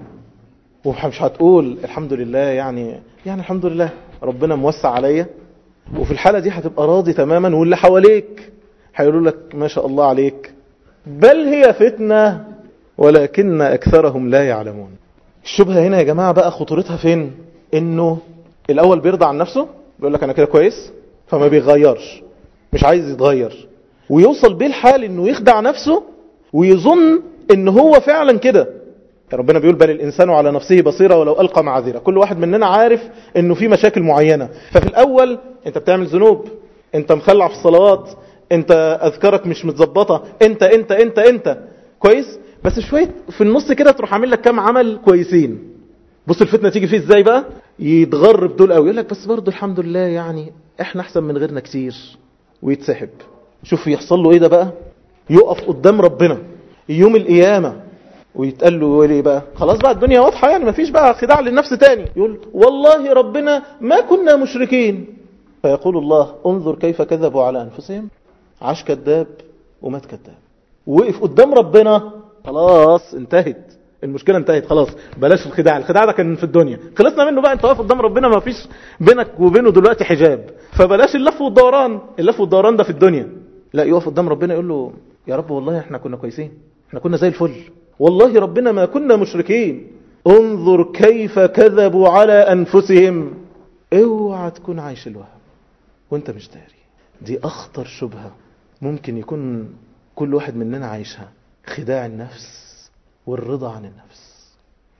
ومش هتقول الحمد لله يعني يعني الحمد لله ربنا موسع عليا وفي الحالة دي هتبقى راضي تماما واللي حواليك هيقولوا لك ما شاء الله عليك بل هي فتنة ولكن أكثرهم لا يعلمون الشبهة هنا يا جماعة بقى خطورتها فين انه الاول بيرضى عن نفسه بيقول لك انا كده كويس فما بيغيرش مش عايز يتغير ويوصل بيه الحال انه يخدع نفسه ويظن ان هو فعلا كده ربنا بيقول بل الانسان على نفسه بصيره ولو القى معاذيره كل واحد مننا عارف انه في مشاكل معينه ففي الاول انت بتعمل ذنوب انت مخلع في الصلوات انت اذكارك مش متظبطه انت انت انت انت كويس بس شويه في النص كده تروح عامل لك كام عمل كويسين بص الفتنه تيجي فيه ازاي بقى يتغرب دول قوي يقول لك بس برضه الحمد لله يعني احنا احسن من غيرنا كتير ويتسحب شوف يحصل له ايه ده بقى يقف قدام ربنا يوم القيامه ويتقال له ايه بقى خلاص بقى الدنيا واضحه يعني مفيش بقى خداع للنفس تاني يقول والله ربنا ما كنا مشركين فيقول الله انظر كيف كذبوا على انفسهم عاش كذاب ومات كذاب وقف قدام ربنا خلاص انتهت المشكلة انتهت خلاص بلاش الخداع الخداع ده كان في الدنيا خلصنا منه بقى انت واقف قدام ربنا ما فيش بينك وبينه دلوقتي حجاب فبلاش اللف والدوران اللف والدوران ده في الدنيا لا يقف قدام ربنا يقول له يا رب والله احنا كنا كويسين احنا كنا زي الفل والله ربنا ما كنا مشركين انظر كيف كذبوا على انفسهم اوعى تكون عايش الوهم وانت مش داري دي اخطر شبهة ممكن يكون كل واحد مننا عايشها خداع النفس والرضا عن النفس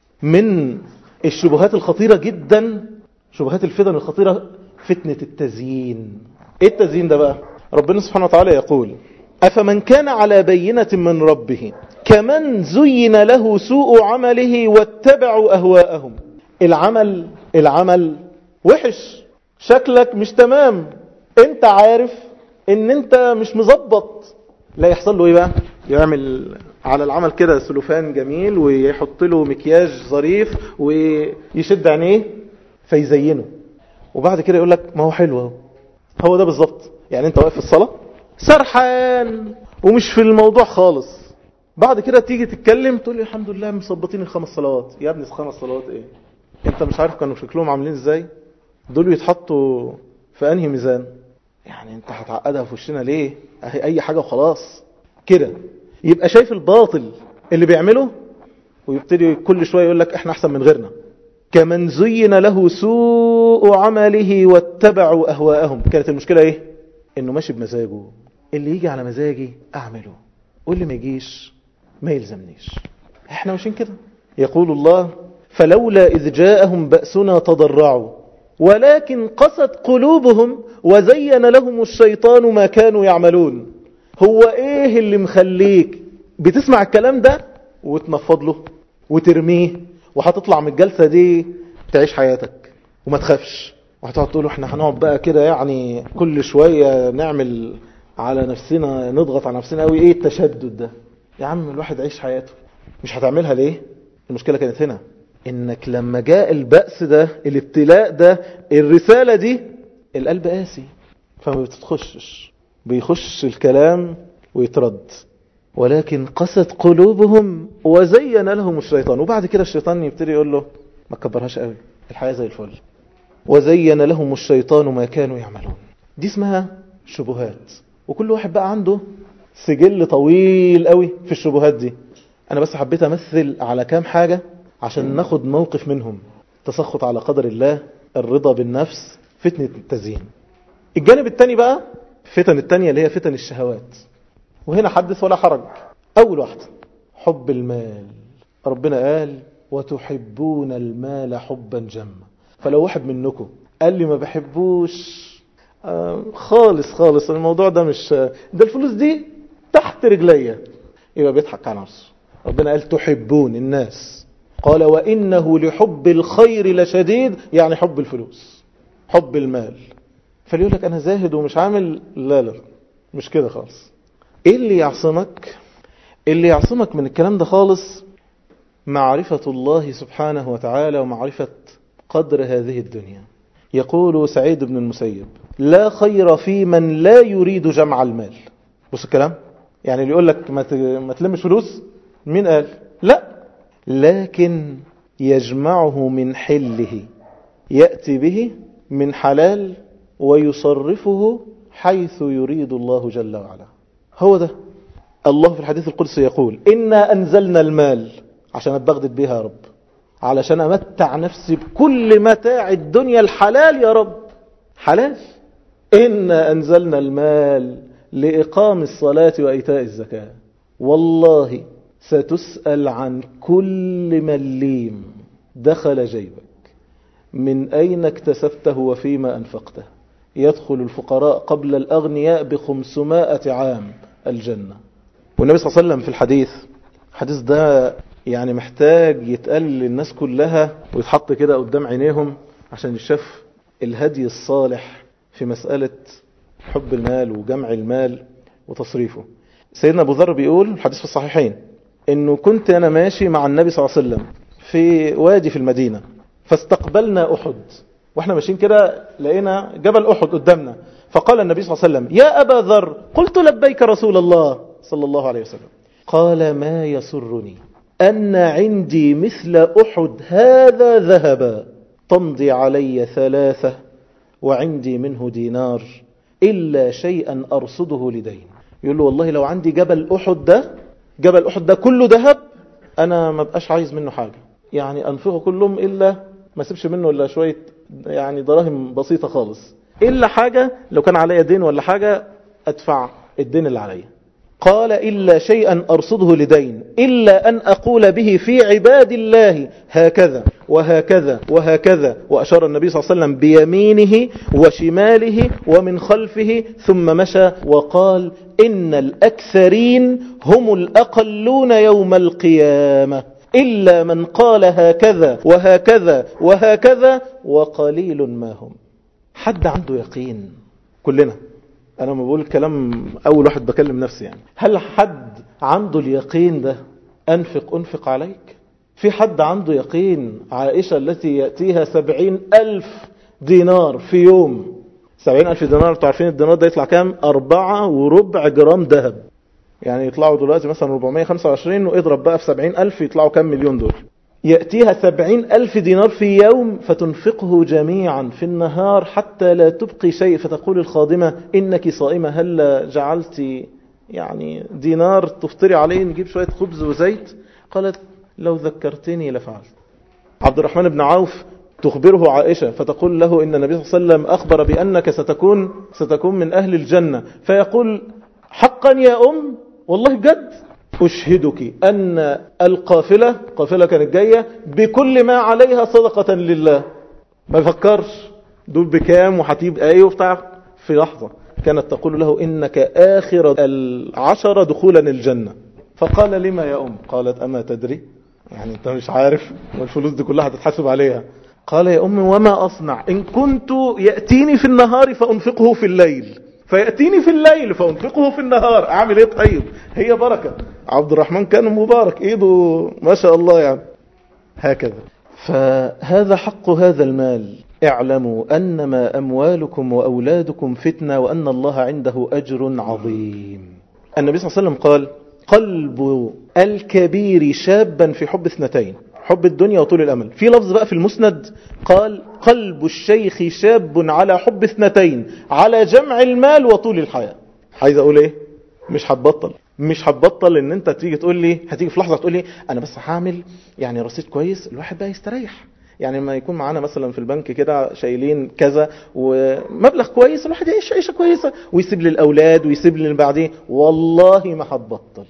من الشبهات الخطيرة جدا شبهات الفتن الخطيرة فتنة التزيين ايه التزيين ده بقى ربنا سبحانه وتعالى يقول أفمن كان على بينة من ربه كمن زين له سوء عمله واتبعوا أهواءهم العمل العمل وحش شكلك مش تمام انت عارف ان انت مش مظبط لا يحصل له ايه بقى يعمل على العمل كده سلوفان جميل ويحط له مكياج ظريف ويشد عينيه فيزينه وبعد كده يقول لك ما هو حلو اهو هو ده بالظبط يعني انت واقف في الصلاه سرحان ومش في الموضوع خالص بعد كده تيجي تتكلم تقول لي الحمد لله مظبطين الخمس صلوات يا ابني الخمس صلوات ايه انت مش عارف كانوا شكلهم عاملين ازاي دول يتحطوا في انهي ميزان يعني انت هتعقدها في وشنا ليه اهي اي حاجه وخلاص كده يبقى شايف الباطل اللي بيعمله ويبتدي كل شويه يقول لك احنا احسن من غيرنا كمن زين له سوء عمله واتبعوا اهواءهم كانت المشكله ايه انه ماشي بمزاجه اللي يجي على مزاجي اعمله واللي ما يجيش ما يلزمنيش احنا ماشيين كده يقول الله فلولا اذ جاءهم باسنا تضرعوا ولكن قست قلوبهم وزين لهم الشيطان ما كانوا يعملون هو ايه اللي مخليك بتسمع الكلام ده وتنفض له وترميه وهتطلع من الجلسة دي تعيش حياتك وما تخافش وهتقعد تقول احنا هنقعد بقى كده يعني كل شوية نعمل على نفسنا نضغط على نفسنا قوي ايه التشدد ده يا عم الواحد عيش حياته مش هتعملها ليه المشكلة كانت هنا انك لما جاء البأس ده الابتلاء ده الرسالة دي القلب قاسي فما بتتخشش بيخش الكلام ويترد ولكن قست قلوبهم وزين لهم الشيطان وبعد كده الشيطان يبتدي يقول له ما تكبرهاش قوي الحياة زي الفل وزين لهم الشيطان ما كانوا يعملون دي اسمها شبهات وكل واحد بقى عنده سجل طويل قوي في الشبهات دي انا بس حبيت امثل على كام حاجة عشان ناخد موقف منهم تسخط على قدر الله الرضا بالنفس فتنة التزيين الجانب التاني بقى فتن التانية اللي هي فتن الشهوات وهنا حدث ولا حرج أول واحدة حب المال ربنا قال وتحبون المال حبا جما فلو واحد منكم قال لي ما بحبوش آه خالص خالص الموضوع ده مش ده الفلوس دي تحت رجليا يبقى بيضحك على نفسه ربنا قال تحبون الناس قال وإنه لحب الخير لشديد يعني حب الفلوس حب المال فليقول لك أنا زاهد ومش عامل لا لا مش كده خالص إيه اللي يعصمك اللي يعصمك من الكلام ده خالص معرفة الله سبحانه وتعالى ومعرفة قدر هذه الدنيا يقول سعيد بن المسيب لا خير في من لا يريد جمع المال بص الكلام يعني اللي يقول لك ما تلمش فلوس مين قال لا لكن يجمعه من حله يأتي به من حلال ويصرفه حيث يريد الله جل وعلا هو ده الله في الحديث القدسي يقول إنا أنزلنا المال عشان أتبغدد بها يا رب علشان أمتع نفسي بكل متاع الدنيا الحلال يا رب حلال إنا أنزلنا المال لإقام الصلاة وإيتاء الزكاة والله ستسأل عن كل مليم دخل جيبك من أين اكتسبته وفيما أنفقته يدخل الفقراء قبل الأغنياء بخمسمائة عام الجنة والنبي صلى الله عليه وسلم في الحديث الحديث ده يعني محتاج يتقال للناس كلها ويتحط كده قدام عينيهم عشان يشاف الهدي الصالح في مسألة حب المال وجمع المال وتصريفه سيدنا أبو ذر بيقول الحديث في الصحيحين انه كنت انا ماشي مع النبي صلى الله عليه وسلم في وادي في المدينة فاستقبلنا احد واحنا ماشيين كده لقينا جبل احد قدامنا فقال النبي صلى الله عليه وسلم يا ابا ذر قلت لبيك رسول الله صلى الله عليه وسلم قال ما يسرني ان عندي مثل احد هذا ذهبا تمضي علي ثلاثة وعندي منه دينار إلا شيئا أرصده لدين يقول له والله لو عندي جبل أحد ده جبل أحد ده كله ذهب أنا ما بقاش عايز منه حاجة يعني أنفقه كلهم إلا ما سيبش منه إلا شوية يعني دراهم بسيطة خالص إلا حاجة لو كان عليا دين ولا حاجة أدفع الدين اللي عليا قال إلا شيئا أرصده لدين إلا أن أقول به في عباد الله هكذا وهكذا وهكذا وأشار النبي صلى الله عليه وسلم بيمينه وشماله ومن خلفه ثم مشى وقال إن الأكثرين هم الأقلون يوم القيامة إلا من قال هكذا وهكذا وهكذا وقليل ما هم حد عنده يقين كلنا أنا ما بقول الكلام أول واحد بكلم نفسي يعني هل حد عنده اليقين ده أنفق أنفق عليك في حد عنده يقين عائشة التي يأتيها سبعين ألف دينار في يوم سبعين ألف دينار تعرفين الدينار ده يطلع كام أربعة وربع جرام ذهب يعني يطلعوا دلوقتي مثلا 425 واضرب بقى في 70 ألف يطلعوا كام مليون دول يأتيها سبعين ألف دينار في يوم فتنفقه جميعا في النهار حتى لا تبقي شيء فتقول الخادمة إنك صائمة هل جعلت يعني دينار تفطري عليه نجيب شوية خبز وزيت قالت لو ذكرتني لفعلت عبد الرحمن بن عوف تخبره عائشة فتقول له إن النبي صلى الله عليه وسلم أخبر بأنك ستكون, ستكون من أهل الجنة فيقول حقا يا أم والله بجد أشهدك أن القافلة قافلة كانت جاية بكل ما عليها صدقة لله ما يفكرش دول بكام وحتيب ايه وبتاع في لحظة كانت تقول له إنك آخر العشرة دخولا الجنة فقال لما يا أم قالت أما تدري يعني أنت مش عارف والفلوس دي كلها هتتحسب عليها قال يا أم وما أصنع إن كنت يأتيني في النهار فأنفقه في الليل فيأتيني في الليل فأنفقه في النهار أعمل إيه طيب هي بركة عبد الرحمن كان مبارك إيده ما شاء الله يعني هكذا فهذا حق هذا المال اعلموا أنما أموالكم وأولادكم فتنة وأن الله عنده أجر عظيم النبي صلى الله عليه وسلم قال قلب الكبير شابا في حب اثنتين حب الدنيا وطول الأمل في لفظ بقى في المسند قال قلب الشيخ شاب على حب اثنتين على جمع المال وطول الحياة عايز أقول إيه مش هتبطل مش هتبطل ان انت تيجي تقول لي هتيجي في لحظة تقول لي انا بس هعمل يعني رصيد كويس الواحد بقى يستريح يعني ما يكون معانا مثلا في البنك كده شايلين كذا ومبلغ كويس الواحد يعيش عيشة كويسة ويسيب للأولاد ويسيب للبعدين والله ما هتبطل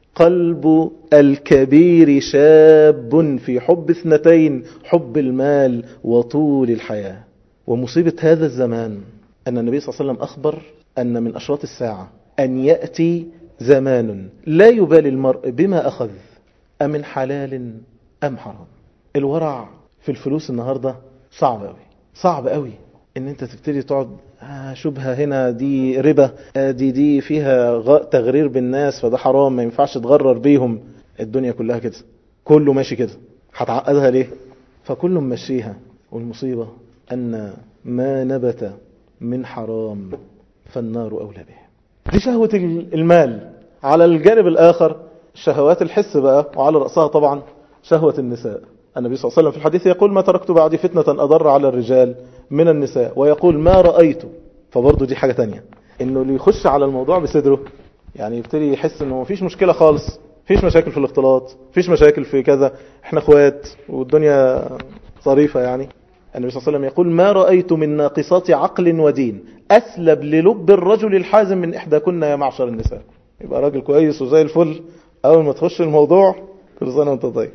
قلب الكبير شاب في حب اثنتين حب المال وطول الحياة ومصيبة هذا الزمان أن النبي صلى الله عليه وسلم أخبر أن من أشراط الساعة أن يأتي زمان لا يبالي المرء بما أخذ أمن حلال أم حرام الورع في الفلوس النهاردة صعب قوي صعب قوي ان انت تبتدي تقعد آه شبهة هنا دي ربا آه دي دي فيها تغرير بالناس فده حرام ما ينفعش تغرر بيهم الدنيا كلها كده كله ماشي كده هتعقدها ليه فكله ماشيها والمصيبة ان ما نبت من حرام فالنار أولى به دي شهوة المال على الجانب الآخر شهوات الحس بقى وعلى رأسها طبعا شهوة النساء النبي صلى الله عليه وسلم في الحديث يقول ما تركت بعدي فتنة أضر على الرجال من النساء ويقول ما رأيت فبرضه دي حاجة تانية انه اللي يخش على الموضوع بصدره يعني يبتدي يحس انه مفيش مشكلة خالص فيش مشاكل في الاختلاط فيش مشاكل في كذا احنا اخوات والدنيا ظريفة يعني النبي صلى الله عليه وسلم يقول ما رأيت من ناقصات عقل ودين أسلب للب الرجل الحازم من إحداكن يا معشر النساء يبقى راجل كويس وزي الفل أول ما تخش الموضوع كل سنة وانت طيب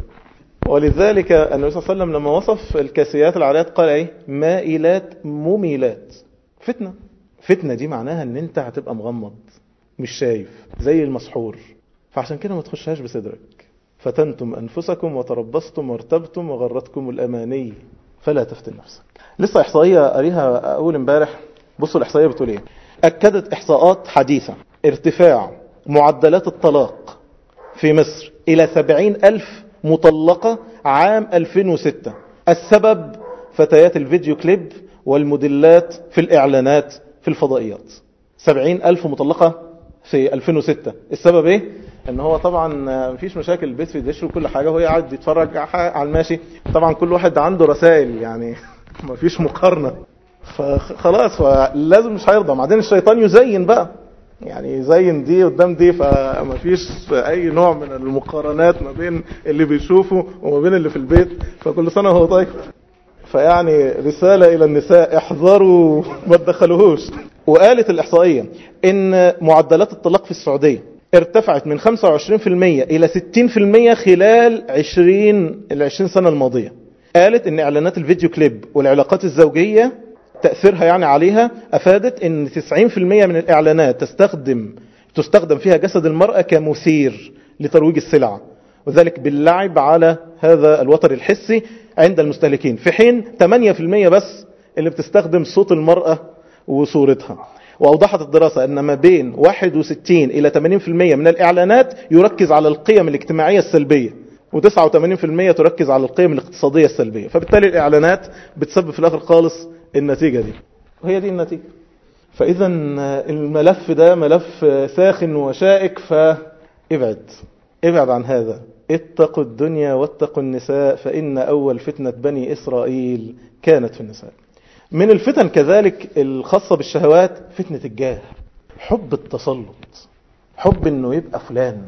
ولذلك النبي صلى الله عليه وسلم لما وصف الكاسيات العاريات قال ايه مائلات مميلات فتنة فتنة دي معناها ان انت هتبقى مغمض مش شايف زي المسحور فعشان كده ما تخشهاش بصدرك فتنتم أنفسكم وتربصتم وارتبتم وغرتكم الأماني فلا تفتن نفسك لسه إحصائية قريها أول امبارح بصوا الإحصائية بتقول إيه أكدت إحصاءات حديثة ارتفاع معدلات الطلاق في مصر إلى سبعين ألف مطلقة عام 2006 السبب فتيات الفيديو كليب والموديلات في الإعلانات في الفضائيات سبعين ألف مطلقة في 2006 السبب ايه ان هو طبعا مفيش مشاكل البيت في دش وكل حاجة وهي قاعد يتفرج على الماشي طبعا كل واحد عنده رسائل يعني مفيش مقارنة فخلاص فلازم مش هيرضى بعدين الشيطان يزين بقى يعني يزين دي قدام دي فمفيش اي نوع من المقارنات ما بين اللي بيشوفه وما بين اللي في البيت فكل سنة هو طيب فيعني رسالة الى النساء احذروا ما تدخلوهوش وقالت الاحصائية ان معدلات الطلاق في السعودية ارتفعت من 25% الى 60% خلال 20 ال 20 سنة الماضية قالت ان اعلانات الفيديو كليب والعلاقات الزوجية تأثيرها يعني عليها افادت ان 90% من الاعلانات تستخدم تستخدم فيها جسد المرأة كمثير لترويج السلع وذلك باللعب على هذا الوتر الحسي عند المستهلكين في حين 8% بس اللي بتستخدم صوت المرأة وصورتها وأوضحت الدراسة أن ما بين 61 إلى 80% من الإعلانات يركز على القيم الاجتماعية السلبية و89% تركز على القيم الاقتصادية السلبية فبالتالي الإعلانات بتسبب في الآخر خالص النتيجة دي وهي دي النتيجة فإذا الملف ده ملف ساخن وشائك فابعد ابعد عن هذا اتقوا الدنيا واتقوا النساء فإن أول فتنة بني إسرائيل كانت في النساء من الفتن كذلك الخاصة بالشهوات فتنة الجاه حب التسلط حب انه يبقى فلان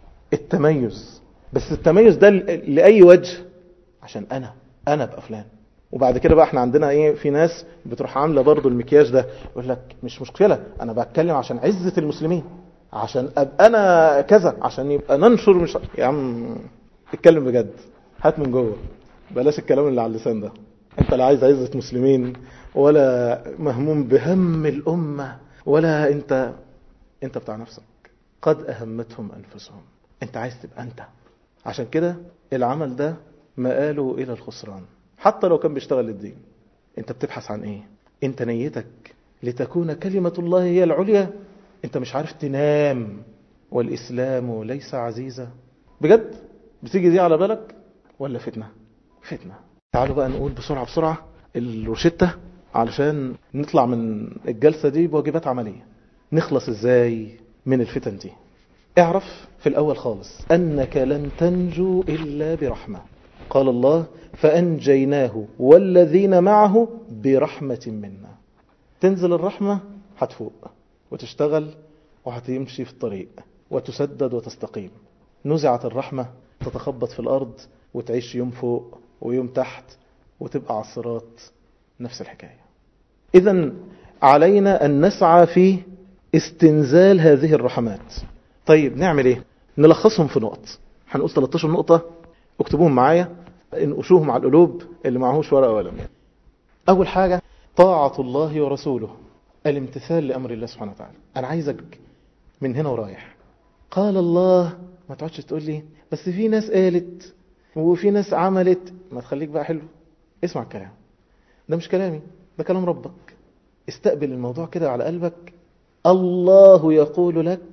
التميز بس التميز ده لأي وجه عشان أنا أنا أبقى فلان وبعد كده بقى احنا عندنا ايه في ناس بتروح عامله برضو المكياج ده يقول لك مش مشكله انا بتكلم عشان عزه المسلمين عشان ابقى انا كذا عشان يبقى ننشر مش يا عم اتكلم بجد هات من جوه بلاش الكلام اللي على اللسان ده انت لا عايز عزة مسلمين ولا مهموم بهم الامة ولا انت انت بتاع نفسك قد اهمتهم انفسهم انت عايز تبقى انت عشان كده العمل ده مآله الى الخسران حتى لو كان بيشتغل للدين انت بتبحث عن ايه انت نيتك لتكون كلمة الله هي العليا انت مش عارف تنام والاسلام ليس عزيزا بجد بتيجي دي على بالك ولا فتنة فتنة تعالوا بقى نقول بسرعة بسرعة الروشتة علشان نطلع من الجلسة دي بواجبات عملية نخلص ازاي من الفتن دي اعرف في الاول خالص انك لن تنجو الا برحمة قال الله فانجيناه والذين معه برحمة منا تنزل الرحمة هتفوق وتشتغل وهتمشي في الطريق وتسدد وتستقيم نزعت الرحمة تتخبط في الأرض وتعيش يوم فوق ويوم تحت وتبقى على الصراط نفس الحكاية إذا علينا أن نسعى في استنزال هذه الرحمات طيب نعمل إيه نلخصهم في نقط هنقول 13 نقطة اكتبوهم معايا انقشوهم على القلوب اللي معهوش ورقة وقلم أول حاجة طاعة الله ورسوله الامتثال لأمر الله سبحانه وتعالى أنا عايزك من هنا ورايح قال الله ما تقعدش تقول لي بس في ناس قالت وفي ناس عملت ما تخليك بقى حلو اسمع الكلام ده مش كلامي ده كلام ربك استقبل الموضوع كده على قلبك الله يقول لك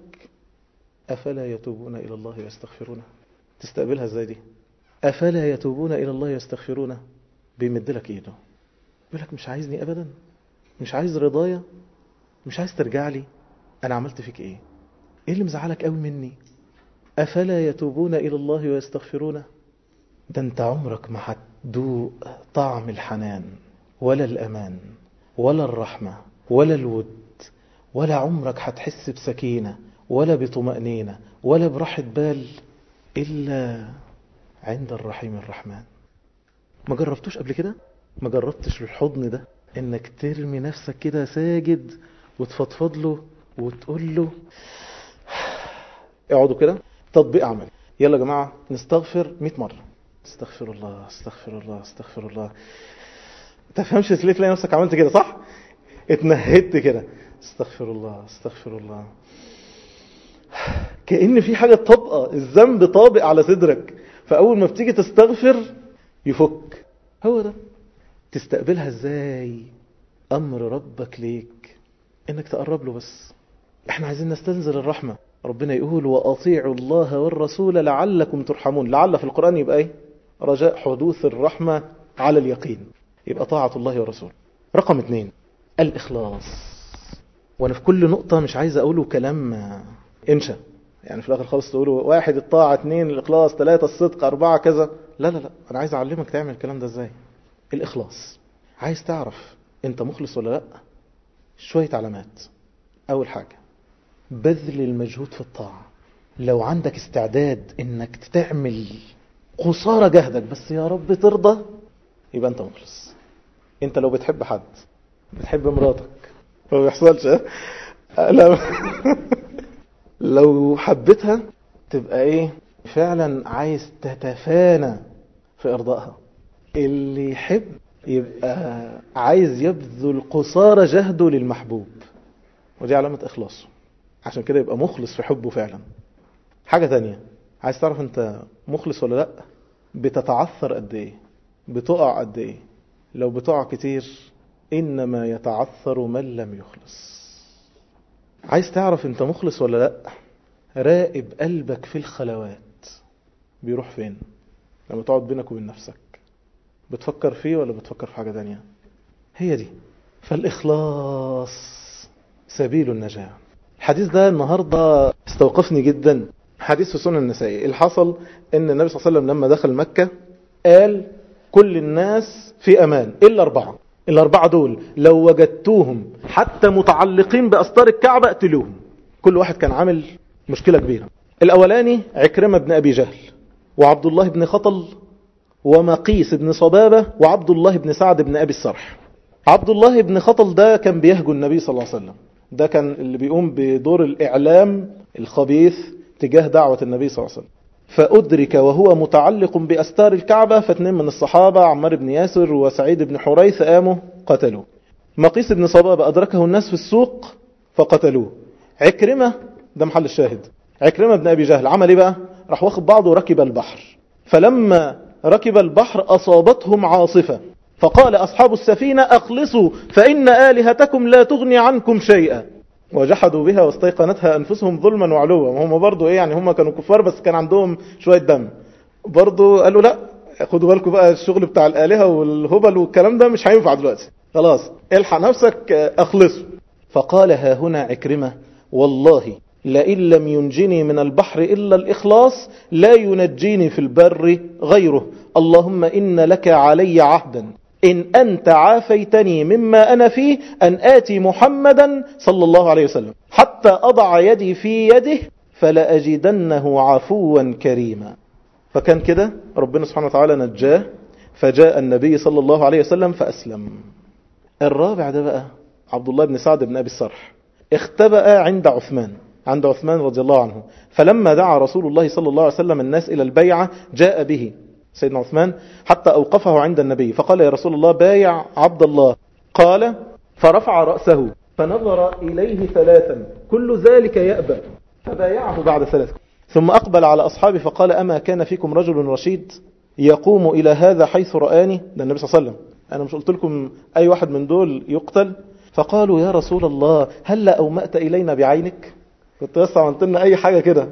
أفلا يتوبون إلى الله ويستغفرونه تستقبلها ازاي دي أفلا يتوبون إلى الله ويستغفرونه بيمد لك ايده يقول لك مش عايزني أبدا مش عايز رضايا مش عايز ترجع لي أنا عملت فيك إيه إيه اللي مزعلك قوي مني أفلا يتوبون إلى الله ويستغفرونه ده أنت عمرك ما هتدوق طعم الحنان ولا الأمان ولا الرحمة ولا الود ولا عمرك هتحس بسكينة ولا بطمأنينة ولا براحة بال إلا عند الرحيم الرحمن ما جربتوش قبل كده ما جربتش الحضن ده انك ترمي نفسك كده ساجد وتفضفض له وتقول له اقعدوا كده تطبيق عملي يلا يا جماعة نستغفر 100 مرة استغفر الله استغفر الله استغفر الله تفهمش ليه تلاقي نفسك عملت كده صح اتنهدت كده استغفر الله استغفر الله كأن في حاجة طبقة الذنب طابق على صدرك فأول ما بتيجي تستغفر يفك هو ده تستقبلها ازاي أمر ربك ليك انك تقرب له بس احنا عايزين نستنزل الرحمة ربنا يقول وأطيعوا الله والرسول لعلكم ترحمون لعل في القرآن يبقى ايه رجاء حدوث الرحمة على اليقين يبقى طاعة الله والرسول رقم اثنين الإخلاص وانا في كل نقطة مش عايز اقوله كلام انشا يعني في الاخر خالص تقولوا واحد الطاعة اثنين الاخلاص ثلاثة الصدق اربعة كذا لا لا لا انا عايز اعلمك تعمل الكلام ده ازاي الاخلاص عايز تعرف انت مخلص ولا لا شوية علامات اول حاجة بذل المجهود في الطاعة لو عندك استعداد انك تعمل قصارى جهدك بس يا رب ترضى يبقى انت مخلص انت لو بتحب حد بتحب مراتك ما بيحصلش ها لو لو حبيتها تبقى ايه فعلا عايز تتفانى في ارضائها اللي يحب يبقى عايز يبذل قصارى جهده للمحبوب ودي علامة اخلاصه عشان كده يبقى مخلص في حبه فعلا حاجة تانية عايز تعرف انت مخلص ولا لا بتتعثر قد ايه بتقع قد ايه لو بتقع كتير انما يتعثر من لم يخلص عايز تعرف انت مخلص ولا لا راقب قلبك في الخلوات بيروح فين لما تقعد بينك وبين نفسك بتفكر فيه ولا بتفكر في حاجة تانية هي دي فالإخلاص سبيل النجاة الحديث ده النهاردة استوقفني جدا حديث في سنن النسائي اللي حصل ان النبي صلى الله عليه وسلم لما دخل مكة قال كل الناس في امان الا اربعة الاربعة دول لو وجدتوهم حتى متعلقين باستار الكعبة اقتلوهم كل واحد كان عامل مشكلة كبيرة الاولاني عكرمة بن ابي جهل وعبد الله بن خطل ومقيس بن صبابة وعبد الله بن سعد بن ابي السرح عبد الله بن خطل ده كان بيهجو النبي صلى الله عليه وسلم ده كان اللي بيقوم بدور الاعلام الخبيث تجاه دعوة النبي صلى الله عليه وسلم فأدرك وهو متعلق بأستار الكعبة فاثنين من الصحابة عمار بن ياسر وسعيد بن حريث قاموا قتلوه مقيس بن صبابة أدركه الناس في السوق فقتلوه عكرمة ده محل الشاهد عكرمة بن أبي جهل عمل ايه بقى راح واخد بعضه وركب البحر فلما ركب البحر أصابتهم عاصفة فقال أصحاب السفينة أخلصوا فإن آلهتكم لا تغني عنكم شيئا وجحدوا بها واستيقنتها أنفسهم ظلما وعلوا هم برضو إيه يعني هم كانوا كفار بس كان عندهم شوية دم برضو قالوا لا خدوا بالكم بقى الشغل بتاع الآلهة والهبل والكلام ده مش هينفع دلوقتي خلاص الحق نفسك أخلصوا فقال ها هنا عكرمة والله لئن لم ينجني من البحر إلا الإخلاص لا ينجيني في البر غيره اللهم إن لك علي عهدا إن أنت عافيتني مما أنا فيه أن آتي محمدا صلى الله عليه وسلم حتى أضع يدي في يده فلأجدنه عفوا كريما فكان كده ربنا سبحانه وتعالى نجاه فجاء النبي صلى الله عليه وسلم فأسلم الرابع ده بقى عبد الله بن سعد بن أبي السرح اختبأ عند عثمان عند عثمان رضي الله عنه فلما دعا رسول الله صلى الله عليه وسلم الناس إلى البيعة جاء به سيدنا عثمان حتى أوقفه عند النبي فقال يا رسول الله بايع عبد الله قال فرفع رأسه فنظر إليه ثلاثا كل ذلك يأبى فبايعه بعد ثلاث ثم أقبل على أصحابه فقال أما كان فيكم رجل رشيد يقوم إلى هذا حيث رآني ده النبي صلى الله عليه وسلم أنا مش قلت لكم أي واحد من دول يقتل فقالوا يا رسول الله هل أومأت إلينا بعينك كنت بس عملت لنا أي حاجة كده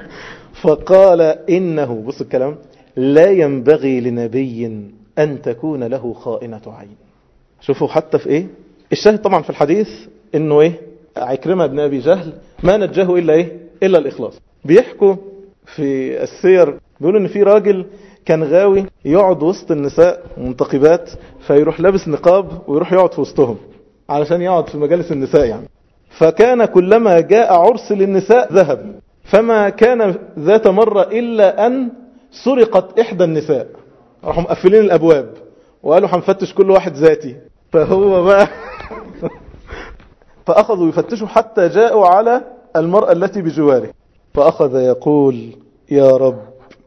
فقال إنه بص الكلام لا ينبغي لنبي أن تكون له خائنة عين شوفوا حتى في إيه الشاهد طبعا في الحديث إنه إيه عكرمة بن أبي جهل ما نجاه إلا إيه إلا الإخلاص بيحكوا في السير بيقولوا إن في راجل كان غاوي يقعد وسط النساء منتقبات فيروح لابس نقاب ويروح يقعد في وسطهم علشان يقعد في مجالس النساء يعني فكان كلما جاء عرس للنساء ذهب فما كان ذات مرة إلا أن سرقت إحدى النساء راحوا مقفلين الأبواب وقالوا هنفتش كل واحد ذاتي فهو بقى فأخذوا يفتشوا حتى جاءوا على المرأة التي بجواره فأخذ يقول يا رب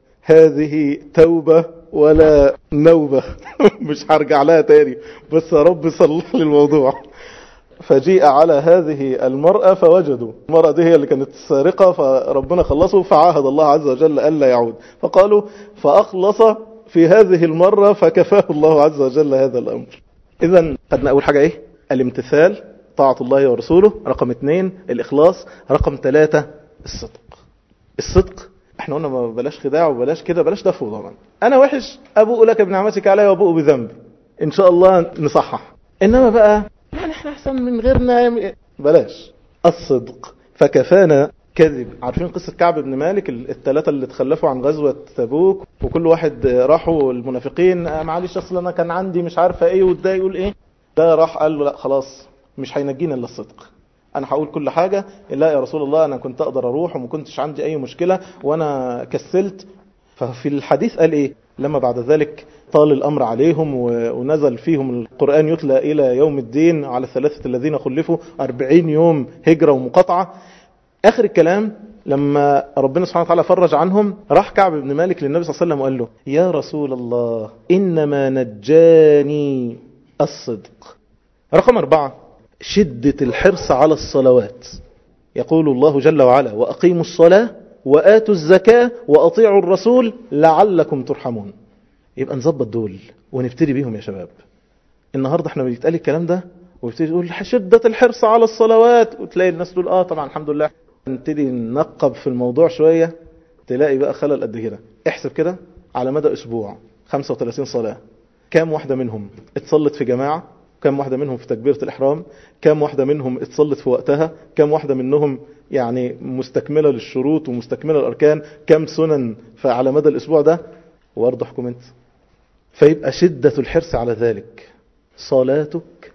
هذه توبة ولا نوبة مش هرجع لها تاني بس يا رب صلح لي الموضوع فجيء على هذه المرأة فوجدوا المرأة دي هي اللي كانت سارقة فربنا خلصه فعاهد الله عز وجل ألا يعود فقالوا فأخلص في هذه المرة فكفاه الله عز وجل هذا الأمر إذا خدنا أول حاجة إيه الامتثال طاعة الله ورسوله رقم اثنين الإخلاص رقم ثلاثة الصدق الصدق احنا قلنا ما بلاش خداع وبلاش كده بلاش دفو طبعا انا وحش ابوء لك بنعمتك علي وابوء بذنبي ان شاء الله نصحح انما بقى يعني احنا احسن من غيرنا بلاش الصدق فكفانا كذب عارفين قصة كعب بن مالك الثلاثة اللي تخلفوا عن غزوة تبوك وكل واحد راحوا المنافقين معلش اصل انا كان عندي مش عارفة ايه وده يقول ايه ده راح قال له لا خلاص مش هينجينا الا الصدق انا هقول كل حاجة لا يا رسول الله انا كنت اقدر اروح وما كنتش عندي اي مشكلة وانا كسلت ففي الحديث قال ايه لما بعد ذلك طال الامر عليهم ونزل فيهم القرآن يتلى الى يوم الدين على الثلاثة الذين خلفوا اربعين يوم هجرة ومقاطعة اخر الكلام لما ربنا سبحانه وتعالى فرج عنهم راح كعب بن مالك للنبي صلى الله عليه وسلم وقال له يا رسول الله انما نجاني الصدق رقم اربعة شدة الحرص على الصلوات يقول الله جل وعلا وأقيموا الصلاة وآتوا الزكاة وأطيعوا الرسول لعلكم ترحمون يبقى نظبط دول ونبتدي بيهم يا شباب النهاردة احنا بيتقال الكلام ده ويبتدي يقول شدة الحرص على الصلوات وتلاقي الناس تقول اه طبعا الحمد لله نبتدي ننقب في الموضوع شوية تلاقي بقى خلل قد كده احسب كده على مدى اسبوع 35 صلاة كام واحدة منهم اتصلت في جماعة كم واحدة منهم في تكبيرة الإحرام كم واحدة منهم اتصلت في وقتها كم واحدة منهم يعني مستكملة للشروط ومستكملة الأركان كم سنن على مدى الأسبوع ده وارض احكم انت فيبقى شدة الحرص على ذلك صلاتك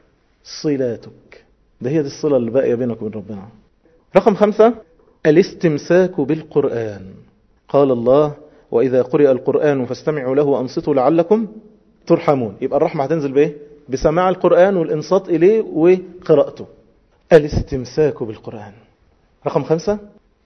صلاتك ده هي دي الصلة اللي باقية بينك وبين ربنا رقم خمسة الاستمساك بالقرآن قال الله وإذا قرئ القرآن فاستمعوا له وأنصتوا لعلكم ترحمون يبقى الرحمة هتنزل بإيه بسماع القرآن والإنصات إليه وقراءته الاستمساك بالقرآن رقم خمسة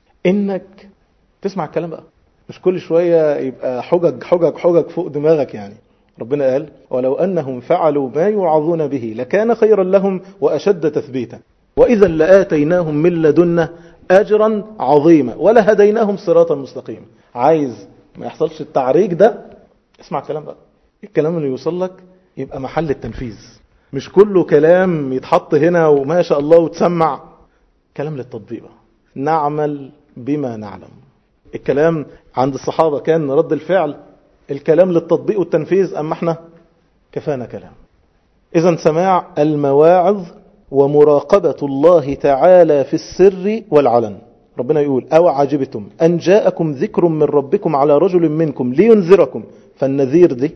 إنك تسمع الكلام بقى مش كل شوية يبقى حجج حجج حجج فوق دماغك يعني ربنا قال ولو أنهم فعلوا ما يوعظون به لكان خيرا لهم وأشد تثبيتا وإذا لآتيناهم من لدنا أجرا عظيما ولا هديناهم صراطا مستقيما عايز ما يحصلش التعريج ده اسمع الكلام بقى الكلام اللي يوصل لك يبقى محل التنفيذ مش كله كلام يتحط هنا وما شاء الله وتسمع كلام للتطبيق بقى نعمل بما نعلم الكلام عند الصحابة كان رد الفعل الكلام للتطبيق والتنفيذ أما احنا كفانا كلام إذا سماع المواعظ ومراقبة الله تعالى في السر والعلن ربنا يقول أو عجبتم أن جاءكم ذكر من ربكم على رجل منكم لينذركم فالنذير دي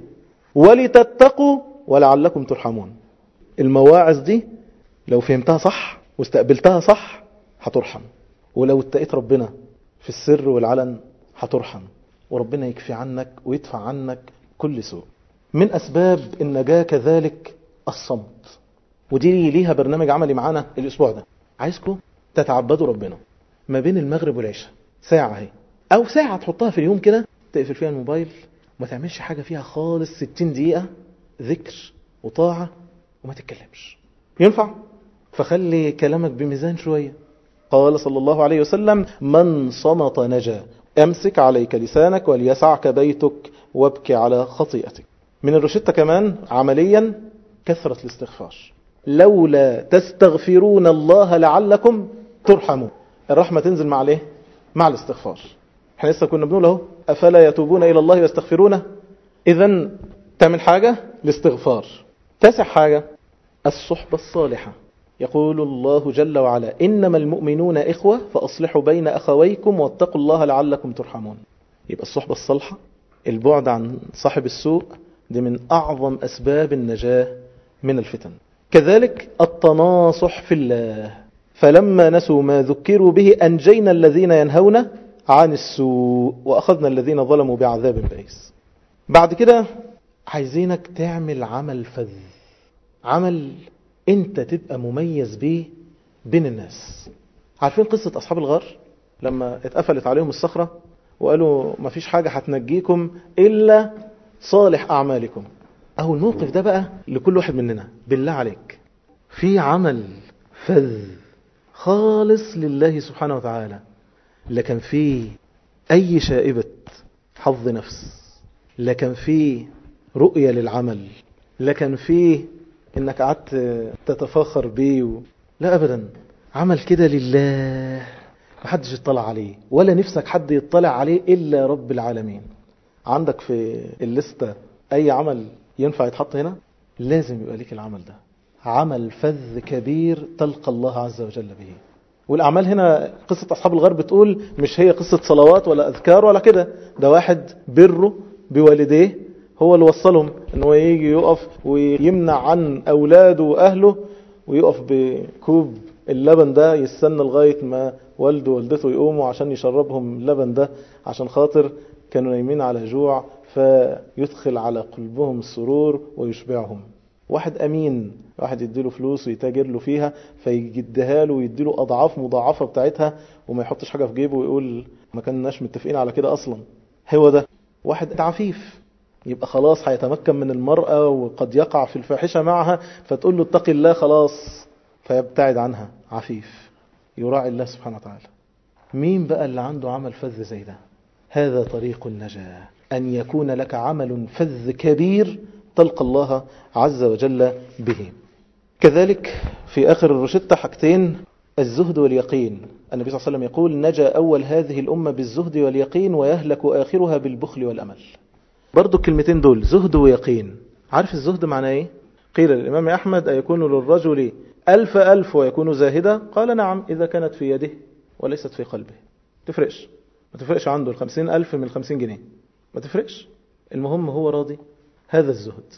ولتتقوا ولعلكم ترحمون المواعظ دي لو فهمتها صح واستقبلتها صح هترحم ولو اتقيت ربنا في السر والعلن هترحم وربنا يكفي عنك ويدفع عنك كل سوء من أسباب النجاة كذلك الصمت ودي ليها برنامج عملي معانا الأسبوع ده عايزكم تتعبدوا ربنا ما بين المغرب والعشاء ساعة اهي أو ساعة تحطها في اليوم كده تقفل فيها الموبايل وما تعملش حاجة فيها خالص 60 دقيقة ذكر وطاعة وما تتكلمش ينفع؟ فخلي كلامك بميزان شوية قال صلى الله عليه وسلم من صمت نجا امسك عليك لسانك وليسعك بيتك وابكي على خطيئتك من الروشتة كمان عمليا كثرة الاستغفار لولا تستغفرون الله لعلكم ترحمون الرحمة تنزل مع الايه مع الاستغفار احنا لسه كنا بنقول اهو افلا يتوبون الى الله ويستغفرونه اذا تعمل حاجة الاستغفار تاسع حاجة الصحبة الصالحة يقول الله جل وعلا إنما المؤمنون إخوة فأصلحوا بين أخويكم واتقوا الله لعلكم ترحمون يبقى الصحبة الصالحة البعد عن صاحب السوء دي من أعظم أسباب النجاة من الفتن كذلك التناصح في الله فلما نسوا ما ذكروا به أنجينا الذين ينهون عن السوء وأخذنا الذين ظلموا بعذاب بئيس بعد كده عايزينك تعمل عمل فذ عمل انت تبقى مميز بيه بين الناس عارفين قصة أصحاب الغار لما اتقفلت عليهم الصخرة وقالوا ما فيش حاجة هتنجيكم إلا صالح أعمالكم أهو الموقف ده بقى لكل واحد مننا بالله عليك في عمل فذ خالص لله سبحانه وتعالى لكن في أي شائبة حظ نفس لكن في رؤية للعمل لكن في انك قعدت تتفاخر بيه و... لا ابدا عمل كده لله محدش يطلع عليه ولا نفسك حد يطلع عليه الا رب العالمين عندك في الليستة اي عمل ينفع يتحط هنا لازم يبقى ليك العمل ده عمل فذ كبير تلقى الله عز وجل به والأعمال هنا قصة أصحاب الغار بتقول مش هي قصة صلوات ولا أذكار ولا كده ده واحد بره بوالديه هو اللي وصلهم ان هو يجي يقف ويمنع عن اولاده واهله ويقف بكوب اللبن ده يستنى لغاية ما والده ووالدته يقوموا عشان يشربهم اللبن ده عشان خاطر كانوا نايمين على جوع فيدخل على قلبهم السرور ويشبعهم واحد امين واحد يديله فلوس ويتاجر له فيها فيجدها له ويديله اضعاف مضاعفة بتاعتها وما يحطش حاجة في جيبه ويقول ما كناش متفقين على كده اصلا هو ده واحد عفيف يبقى خلاص هيتمكن من المرأة وقد يقع في الفاحشة معها فتقول له اتقي الله خلاص فيبتعد عنها عفيف يراعي الله سبحانه وتعالى مين بقى اللي عنده عمل فذ زي ده هذا طريق النجاة أن يكون لك عمل فذ كبير تلقى الله عز وجل به كذلك في آخر الرشدة حاجتين الزهد واليقين النبي صلى الله عليه وسلم يقول نجا أول هذه الأمة بالزهد واليقين ويهلك آخرها بالبخل والأمل برضو الكلمتين دول زهد ويقين عارف الزهد معناه ايه قيل للإمام أحمد أيكون للرجل ألف ألف ويكون زاهدا قال نعم إذا كانت في يده وليست في قلبه تفرقش ما تفرقش عنده الخمسين ألف من الخمسين جنيه ما تفرقش المهم هو راضي هذا الزهد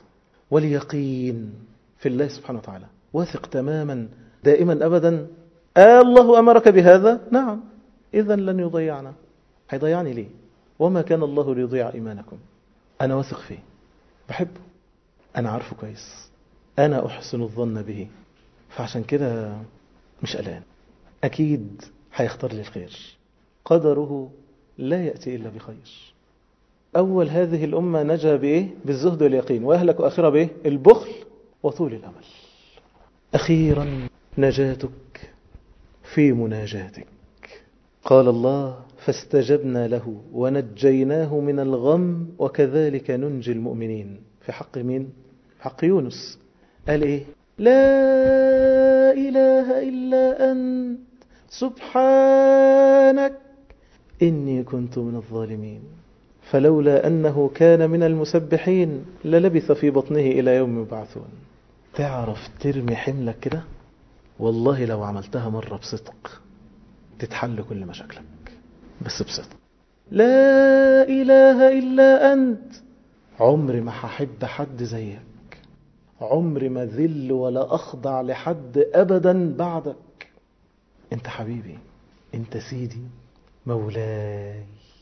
واليقين في الله سبحانه وتعالى واثق تماما دائما أبدا آه الله أمرك بهذا نعم إذا لن يضيعنا هيضيعني ليه وما كان الله ليضيع إيمانكم أنا واثق فيه بحبه أنا عارفه كويس أنا أحسن الظن به فعشان كده مش قلقان أكيد هيختار لي الخير قدره لا يأتي إلا بخير أول هذه الأمة نجا بإيه؟ بالزهد واليقين ويهلك آخرها بإيه؟ البخل وطول الأمل أخيرا نجاتك في مناجاتك قال الله فاستجبنا له ونجيناه من الغم وكذلك ننجي المؤمنين في حق مين؟ في حق يونس قال إيه؟ لا إله إلا أنت سبحانك إني كنت من الظالمين فلولا أنه كان من المسبحين للبث في بطنه إلى يوم يبعثون تعرف ترمي حملك كده والله لو عملتها مرة بصدق تتحل كل مشاكلك بس بصدق لا إله إلا أنت عمري ما هحب حد زيك عمري ما ذل ولا أخضع لحد أبدا بعدك أنت حبيبي أنت سيدي مولاي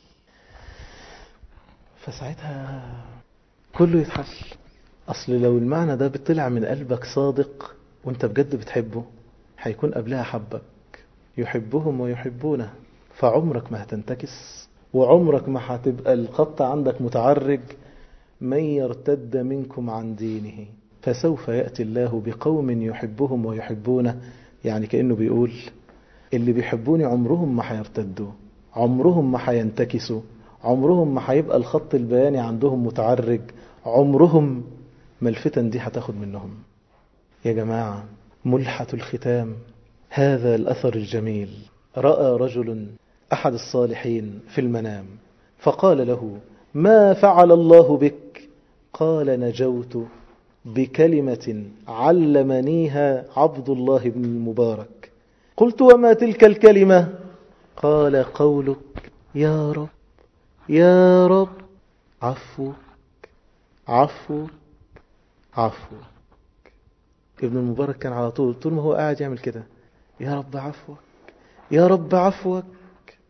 فساعتها كله يتحل أصل لو المعنى ده بيطلع من قلبك صادق وانت بجد بتحبه هيكون قبلها حبك يحبهم ويحبونه فعمرك ما هتنتكس وعمرك ما هتبقى الخط عندك متعرج من يرتد منكم عن دينه فسوف يأتي الله بقوم يحبهم ويحبونه يعني كأنه بيقول اللي بيحبوني عمرهم ما هيرتدوا عمرهم ما هينتكسوا عمرهم ما هيبقى الخط البياني عندهم متعرج عمرهم ما الفتن دي هتاخد منهم يا جماعة ملحة الختام هذا الأثر الجميل رأى رجل أحد الصالحين في المنام فقال له ما فعل الله بك قال نجوت بكلمة علمنيها عبد الله بن المبارك قلت وما تلك الكلمة قال قولك يا رب يا رب عفوك عفوك عفوك ابن المبارك كان على طول طول ما هو قاعد يعمل كده يا رب عفوك يا رب عفوك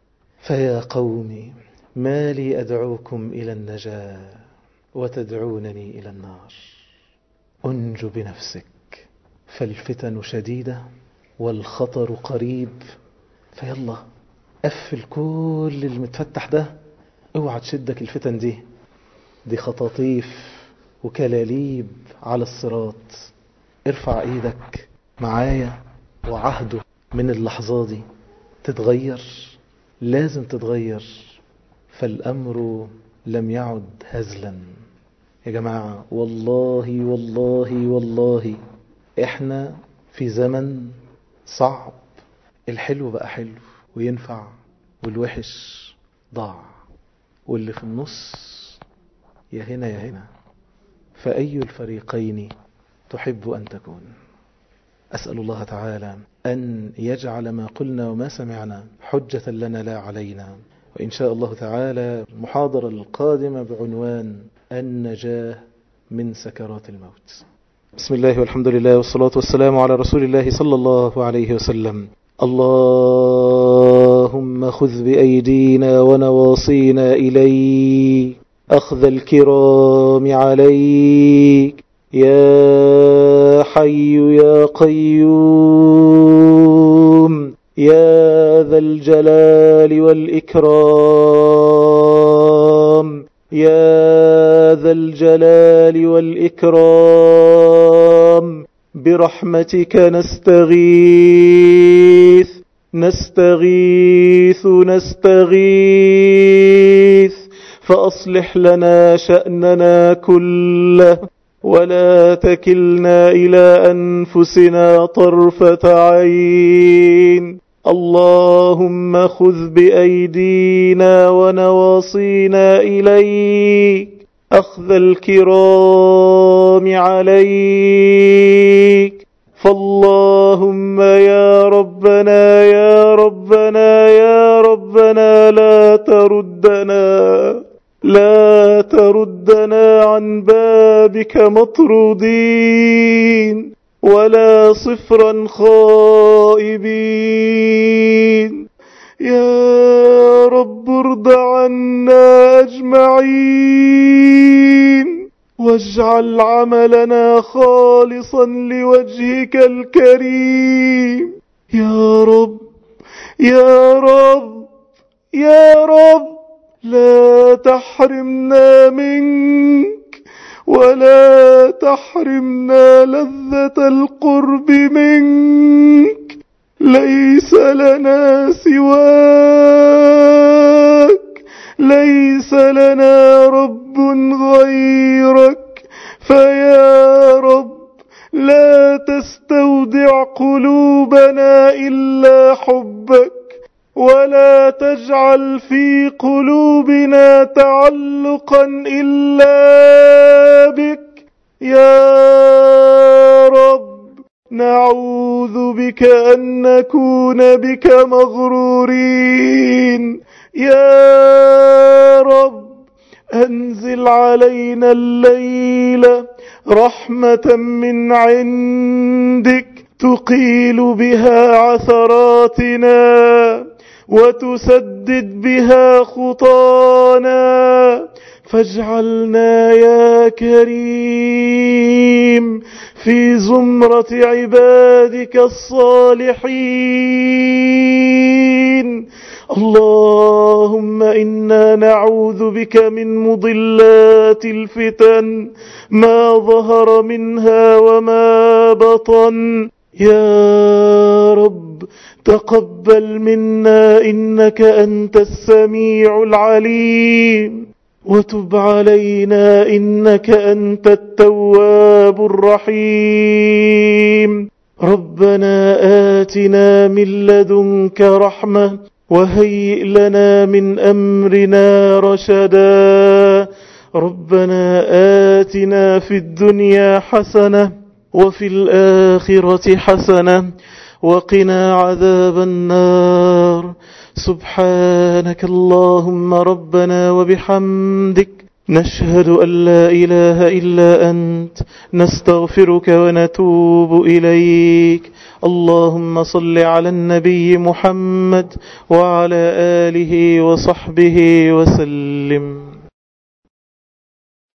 فيا قومي ما لي أدعوكم إلى النجاة وتدعونني إلى النار أنج بنفسك فالفتن شديدة والخطر قريب فيلا قفل كل المتفتح ده اوعى تشدك الفتن دي دي خطاطيف وكلاليب على الصراط ارفع ايدك معايا وعهده من اللحظة دي تتغير لازم تتغير فالأمر لم يعد هزلا يا جماعة والله والله والله احنا في زمن صعب الحلو بقى حلو وينفع والوحش ضاع واللي في النص يا هنا يا هنا فأي الفريقين تحب أن تكون أسأل الله تعالى أن يجعل ما قلنا وما سمعنا حجة لنا لا علينا وإن شاء الله تعالى المحاضرة القادمة بعنوان النجاة من سكرات الموت بسم الله والحمد لله والصلاة والسلام على رسول الله صلى الله عليه وسلم اللهم خذ بأيدينا ونواصينا إليك أخذ الكرام عليك يا حي يا قيوم يا ذا الجلال والإكرام يا ذا الجلال والإكرام برحمتك نستغيث نستغيث نستغيث فأصلح لنا شأننا كله ولا تكلنا إلى أنفسنا طرفة عين اللهم خذ بأيدينا ونواصينا إليك أخذ الكرام عليك فاللهم يا ربنا يا ربنا يا ربنا لا تردنا لا تردنا عن بابك مطرودين ولا صفرا خائبين يا رب ارض عنا أجمعين واجعل عملنا خالصا لوجهك الكريم يا رب يا رب يا رب لا تحرمنا منك ولا تحرمنا لذة القرب منك ليس لنا سواك ليس لنا رب غيرك فيا رب لا تستودع قلوبنا إلا حبك ولا تجعل في قلوبنا تعلقا إلا بك يا رب نعوذ بك أن نكون بك مغرورين يا رب أنزل علينا الليل رحمة من عندك تقيل بها عثراتنا وتسدد بها خطانا فاجعلنا يا كريم في زمرة عبادك الصالحين اللهم إنا نعوذ بك من مضلات الفتن ما ظهر منها وما بطن يا رب تقبل منا إنك أنت السميع العليم وتب علينا إنك أنت التواب الرحيم ربنا آتنا من لدنك رحمة وهيئ لنا من أمرنا رشدا ربنا آتنا في الدنيا حسنة وفي الآخرة حسنة وقنا عذاب النار سبحانك اللهم ربنا وبحمدك نشهد أن لا إله إلا أنت نستغفرك ونتوب إليك اللهم صل على النبي محمد وعلى آله وصحبه وسلم